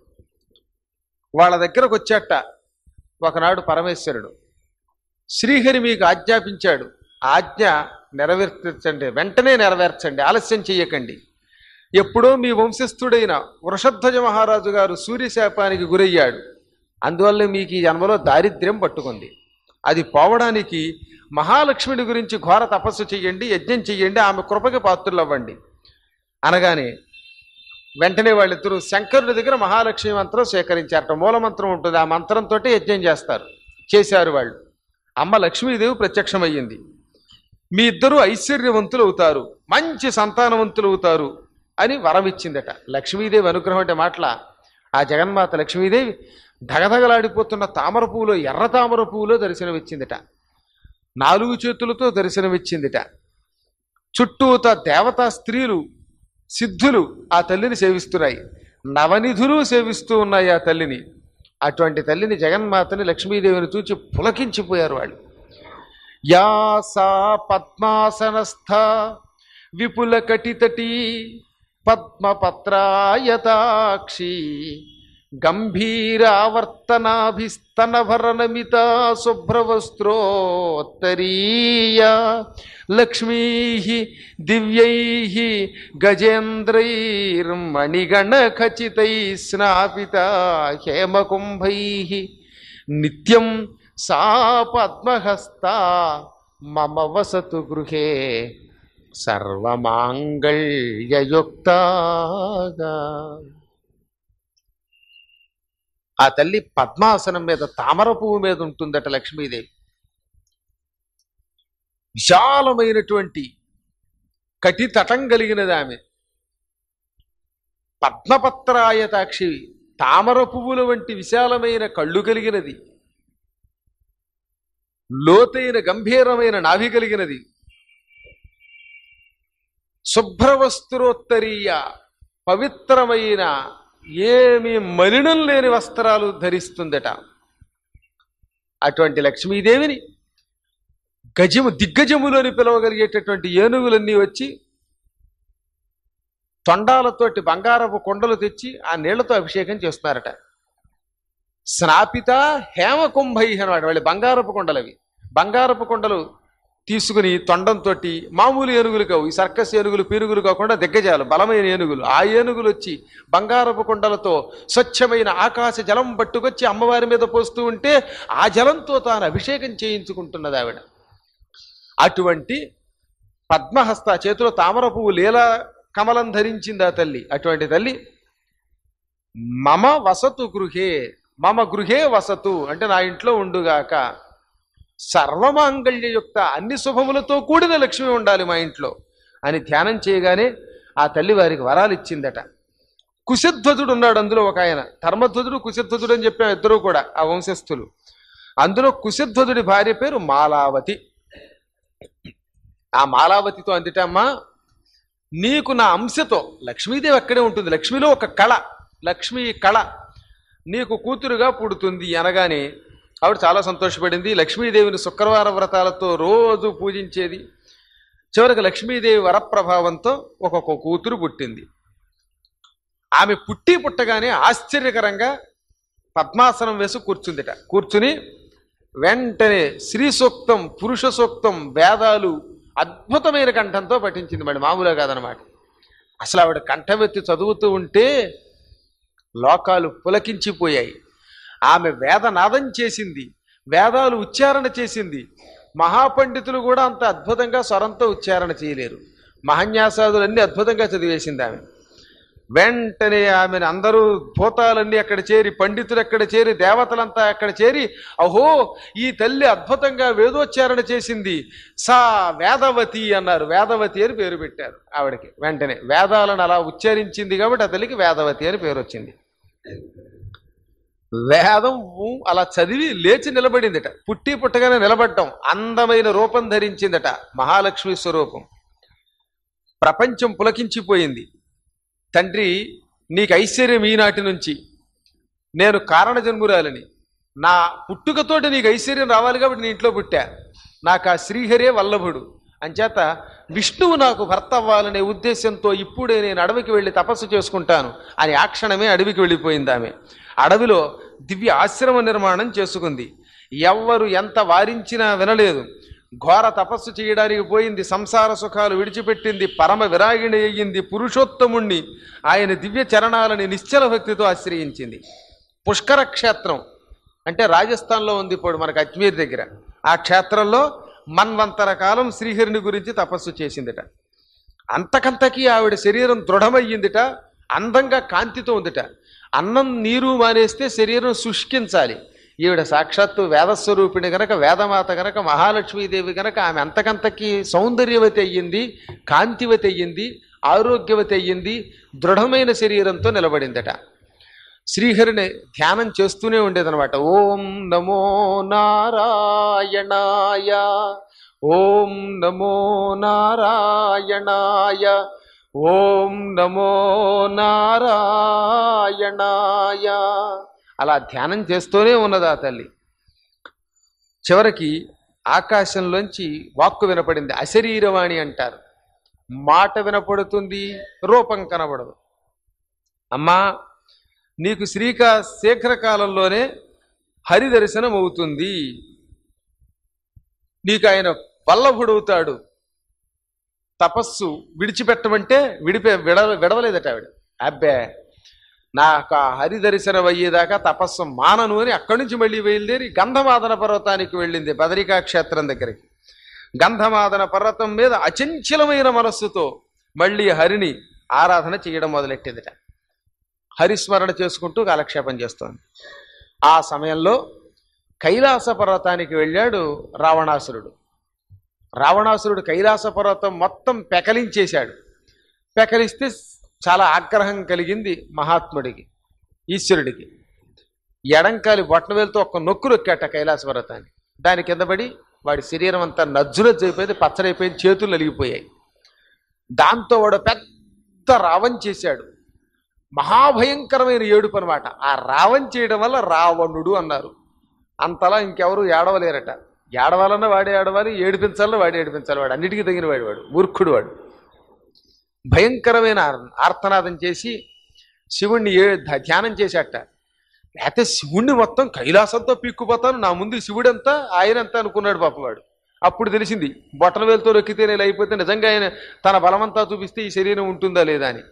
వాళ్ళ దగ్గరకు వచ్చాట ఒకనాడు పరమేశ్వరుడు శ్రీహరి మీకు ఆజ్ఞాపించాడు ఆజ్ఞ నెరవేర్చండి వెంటనే నెరవేర్చండి ఆలస్యం చెయ్యకండి ఎప్పుడో మీ వంశస్థుడైన వృషధ్వజ మహారాజు గారు సూర్యశాపానికి గురయ్యాడు అందువల్ల మీకు ఈ జన్మలో దారిద్ర్యం పట్టుకుంది అది పోవడానికి మహాలక్ష్మిని గురించి ఘోర తపస్సు చెయ్యండి యజ్ఞం చెయ్యండి ఆమె కృపకి పాత్రులు అవ్వండి అనగానే వెంటనే వాళ్ళిద్దరూ శంకరుడి దగ్గర మహాలక్ష్మి మంత్రం స్వీకరించారట మూల మంత్రం ఉంటుంది ఆ మంత్రంతో యజ్ఞం చేస్తారు చేశారు వాళ్ళు అమ్మ లక్ష్మీదేవి ప్రత్యక్షమయ్యింది మీ ఇద్దరూ ఐశ్వర్యవంతులు అవుతారు మంచి సంతానవంతులు అవుతారు అని వరం ఇచ్చిందట లక్ష్మీదేవి అనుగ్రహం అంటే మాటల ఆ జగన్మాత లక్ష్మీదేవి ధగధగలాడిపోతున్న తామర పువ్వులో ఎర్ర తామర పువ్వులో దర్శనమిచ్చిందిట నాలుగు చేతులతో దర్శనమిచ్చిందిట చుట్టూత దేవతా స్త్రీలు సిద్ధులు ఆ తల్లిని సేవిస్తున్నాయి నవనిధులు సేవిస్తూ ఉన్నాయి ఆ తల్లిని అటువంటి తల్లిని జగన్మాతని లక్ష్మీదేవిని చూచి పులకించిపోయారు వాళ్ళు యా సా పద్మాసనస్థ విపుల కటితటి పద్మపత్రాయతాక్షి గంభీరావర్తనాభిస్తనభరణమితా శుభ్రవస్త్రోత్తరీయా లక్ష్మీ దివ్యై గజేంద్రైర్మణిగణఖచితై స్నాపిత హేమకుంభై నిత్యం సా పద్మహస్త మమ వసతు గృహే సర్వమాంగళ్యయుక్తగా ఆ తల్లి పద్మాసనం మీద తామర పువ్వు మీద ఉంటుందట లక్ష్మీదేవి విశాలమైనటువంటి కటి తటం కలిగినది ఆమె పద్మపత్రాయతాక్షి తామర పువ్వుల వంటి విశాలమైన కళ్ళు కలిగినది లోతైన గంభీరమైన నాభి కలిగినది శుభ్రవస్త్రోత్తరీయ పవిత్రమైన ఏమి మలినం లేని వస్త్రాలు ధరిస్తుందట అటువంటి లక్ష్మీదేవిని గజము దిగ్గజములని పిలవగలిగేటటువంటి ఏనుగులన్నీ వచ్చి తొండాలతోటి బంగారపు కొండలు తెచ్చి ఆ నీళ్లతో అభిషేకం చేస్తున్నారట స్నాపిత హేమ కుంభై అనమాట వాళ్ళ బంగారపు కొండలవి బంగారపు కొండలు తీసుకుని తొండంతో మామూలు ఏనుగులు కావు ఈ సర్కస్ ఏనుగులు పీరుగులు కాకుండా దిగ్గజాలు బలమైన ఏనుగులు ఆ ఏనుగులు వచ్చి బంగారపు కొండలతో స్వచ్ఛమైన ఆకాశ జలం పట్టుకొచ్చి అమ్మవారి మీద పోస్తూ ఉంటే ఆ జలంతో తాను అభిషేకం చేయించుకుంటున్నది ఆవిడ అటువంటి పద్మహస్త చేతిలో తామర పువ్వు లీలా కమలం ధరించింది ఆ తల్లి అటువంటి తల్లి మమ వసతు గృహే మమ గృహే వసతు అంటే నా ఇంట్లో ఉండుగాక సర్వమాంగళ్యయుక్త అన్ని శుభములతో కూడిన లక్ష్మి ఉండాలి మా ఇంట్లో అని ధ్యానం చేయగానే ఆ తల్లి వారికి వరాలు ఇచ్చిందట కుశధ్వజుడు ఉన్నాడు అందులో ఒక ఆయన ధర్మధ్వజుడు కుశధ్వజుడు అని చెప్పాం ఇద్దరు కూడా ఆ వంశస్థులు అందులో కుశధ్వజుడి భార్య పేరు మాలావతి ఆ మాలావతితో అందిటమ్మా నీకు నా అంశతో లక్ష్మీదేవి అక్కడే ఉంటుంది లక్ష్మిలో ఒక కళ లక్ష్మీ కళ నీకు కూతురుగా పుడుతుంది అనగానే ఆవిడ చాలా సంతోషపడింది లక్ష్మీదేవిని శుక్రవార వ్రతాలతో రోజు పూజించేది చివరికి లక్ష్మీదేవి వరప్రభావంతో ఒక్కొక్క కూతురు పుట్టింది ఆమె పుట్టి పుట్టగానే ఆశ్చర్యకరంగా పద్మాసనం వేసి కూర్చుందిట కూర్చుని వెంటనే శ్రీ సూక్తం పురుష సూక్తం వేదాలు అద్భుతమైన కంఠంతో పఠించింది మరి మామూలుగా కాదనమాట అసలు ఆవిడ కంఠమెత్తి చదువుతూ ఉంటే లోకాలు పులకించిపోయాయి ఆమె వేదనాదం చేసింది వేదాలు ఉచ్చారణ చేసింది మహాపండితులు కూడా అంత అద్భుతంగా స్వరంతో ఉచ్చారణ చేయలేరు మహన్యాసాదులన్నీ అద్భుతంగా చదివేసింది ఆమె వెంటనే ఆమెను అందరూ భూతాలన్నీ అక్కడ చేరి పండితులు అక్కడ చేరి దేవతలంతా అక్కడ చేరి అహో ఈ తల్లి అద్భుతంగా వేదోచ్చారణ చేసింది సా వేదవతి అన్నారు వేదవతి అని పేరు పెట్టారు ఆవిడకి వెంటనే వేదాలను అలా ఉచ్చరించింది కాబట్టి ఆ తల్లికి వేదవతి అని పేరు వచ్చింది వేదం అలా చదివి లేచి నిలబడిందట పుట్టి పుట్టగానే నిలబడటం అందమైన రూపం ధరించిందట మహాలక్ష్మి స్వరూపం ప్రపంచం పులకించిపోయింది తండ్రి నీకు ఐశ్వర్యం ఈనాటి నుంచి నేను కారణ జన్మురాలని నా పుట్టుకతోటి నీకు ఐశ్వర్యం రావాలి కాబట్టి నీ ఇంట్లో పుట్టా నాకు ఆ శ్రీహరే వల్లభుడు అంచేత విష్ణువు నాకు భర్త అవ్వాలనే ఉద్దేశంతో ఇప్పుడే నేను అడవికి వెళ్ళి తపస్సు చేసుకుంటాను అని ఆ క్షణమే అడవికి వెళ్ళిపోయింది ఆమె అడవిలో దివ్య ఆశ్రమ నిర్మాణం చేసుకుంది ఎవ్వరు ఎంత వారించినా వినలేదు ఘోర తపస్సు చేయడానికి పోయింది సంసార సుఖాలు విడిచిపెట్టింది పరమ విరాగిణి అయ్యింది పురుషోత్తముణ్ణి ఆయన దివ్య చరణాలని నిశ్చల భక్తితో ఆశ్రయించింది పుష్కర క్షేత్రం అంటే రాజస్థాన్లో ఉంది ఇప్పుడు మనకు అజ్మీర్ దగ్గర ఆ క్షేత్రంలో మన్వంతర కాలం శ్రీహరిని గురించి తపస్సు చేసిందిట అంతకంతకీ ఆవిడ శరీరం దృఢమయ్యిందిట అందంగా కాంతితో ఉందిట అన్నం నీరు మానేస్తే శరీరం శుష్కించాలి ఈవిడ సాక్షాత్తు వేదస్వరూపిణి గనక వేదమాత గనక మహాలక్ష్మీదేవి గనక ఆమె అంతకంతకి సౌందర్యవతి అయ్యింది కాంతివతి అయ్యింది ఆరోగ్యవతి అయ్యింది దృఢమైన శరీరంతో నిలబడిందట శ్రీహరిని ధ్యానం చేస్తూనే ఉండేదనమాట ఓం నమో నారాయణాయ ఓం నమో నారాయణాయ ఓం నమో నారాయణాయ అలా ధ్యానం చేస్తూనే ఉన్నది ఆ తల్లి చివరికి ఆకాశంలోంచి వాక్కు వినపడింది అశరీరవాణి అంటారు మాట వినపడుతుంది రూపం కనబడదు అమ్మా నీకు శ్రీకా శీఘ్రకాలంలోనే హరి దర్శనం అవుతుంది నీకు ఆయన వల్లభుడవుతాడు తపస్సు విడిచిపెట్టమంటే విడిపే విడ విడవలేదట ఆవిడ అబ్బే నాకు ఆ హరి దర్శనం అయ్యేదాకా తపస్సు మానను అని అక్కడి నుంచి మళ్ళీ బయలుదేరి గంధమాదన పర్వతానికి వెళ్ళింది బదరికా క్షేత్రం దగ్గరికి గంధమాదన పర్వతం మీద అచంచలమైన మనస్సుతో మళ్ళీ హరిని ఆరాధన చేయడం మొదలెట్టిందిట హరిస్మరణ చేసుకుంటూ కాలక్షేపం చేస్తోంది ఆ సమయంలో కైలాస పర్వతానికి వెళ్ళాడు రావణాసురుడు రావణాసురుడు కైలాస పర్వతం మొత్తం పెకలించేశాడు పెకలిస్తే చాలా ఆగ్రహం కలిగింది మహాత్ముడికి ఈశ్వరుడికి ఎడంకాలి బొట్టవేలుతో ఒక్క నొక్కు నొక్కాట కైలాస పర్వతాన్ని దాని కింద పడి వాడి శరీరం అంతా నజ్జునజ్జు అయిపోయింది పచ్చడైపోయింది చేతులు నలిగిపోయాయి దాంతో వాడు పెద్ద రావం చేశాడు మహాభయంకరమైన ఏడుపు అనమాట ఆ రావం చేయడం వల్ల రావణుడు అన్నారు అంతలా ఇంకెవరు ఏడవలేరట ఏడవాలన్నా వాడే ఏడవాలి ఏడిపించాలన్నా వాడే ఏడిపించాలి వాడు అన్నిటికీ తగిన వాడు వాడు మూర్ఖుడు వాడు భయంకరమైన ఆర్- ఆర్తనాదం చేసి శివుణ్ణి ఏ ధ- ధ్యానం చేశాట లేకపోతే శివుణ్ణి మొత్తం కైలాసంతో పీక్కుపోతాను నా ముందు శివుడంతా ఆయనంతా అనుకున్నాడు పాపవాడు అప్పుడు తెలిసింది బొట్టల వేలుతో నొక్కితే నేను అయిపోతే నిజంగా ఆయన తన బలమంతా చూపిస్తే ఈ శరీరం ఉంటుందా లేదా అని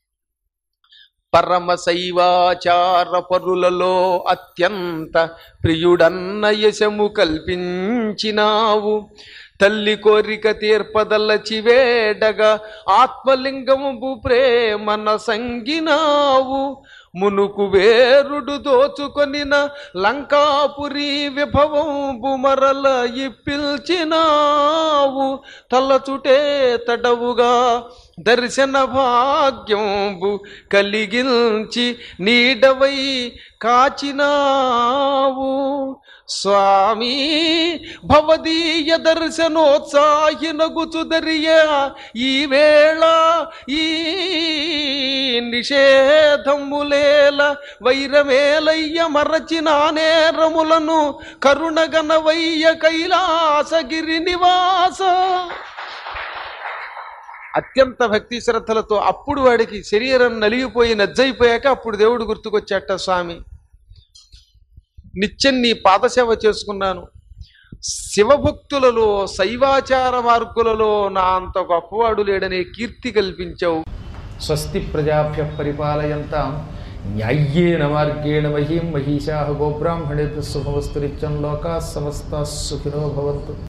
పరమ శైవాచార పరులలో అత్యంత ప్రియుడన్న యశము కల్పించినావు తల్లి కోరిక తీర్పదల్లచి వేడగా ఆత్మలింగము ప్రేమన సంగినావు మునుకు వేరుడు దోచుకొనిన లంకాపురి విభవంబు మరల ఇప్పిల్చినావు తలచుటే తడవుగా దర్శన భాగ్యంబు కలిగించి నీడవై కాచినావు స్వామి భవదీయ దర్శనోత్సాహినగుచుదరియా ఈ వేళ ఈ నిషేధములేల వైరమేలయ్య మరచిన నేరములను కరుణగనవయ్య కైలాసగిరి నివాస అత్యంత భక్తి శ్రద్ధలతో అప్పుడు వాడికి శరీరం నలిగిపోయి నజ్జైపోయాక అప్పుడు దేవుడు గుర్తుకొచ్చాట స్వామి నిత్యం నీ పాదసేవ చేసుకున్నాను శివభక్తులలో శైవాచార మార్గులలో నా అంత గొప్పవాడు లేడనే కీర్తి కల్పించావు స్వస్తి ప్రజాభ్య పరిపాలయంతాం న్యాయ్యేన మార్గేణ మహీం మహిషా గోబ్రాహ్మణేభ్య శుభమస్తు నిత్యం లోకా సమస్త సుఖినో భవంతు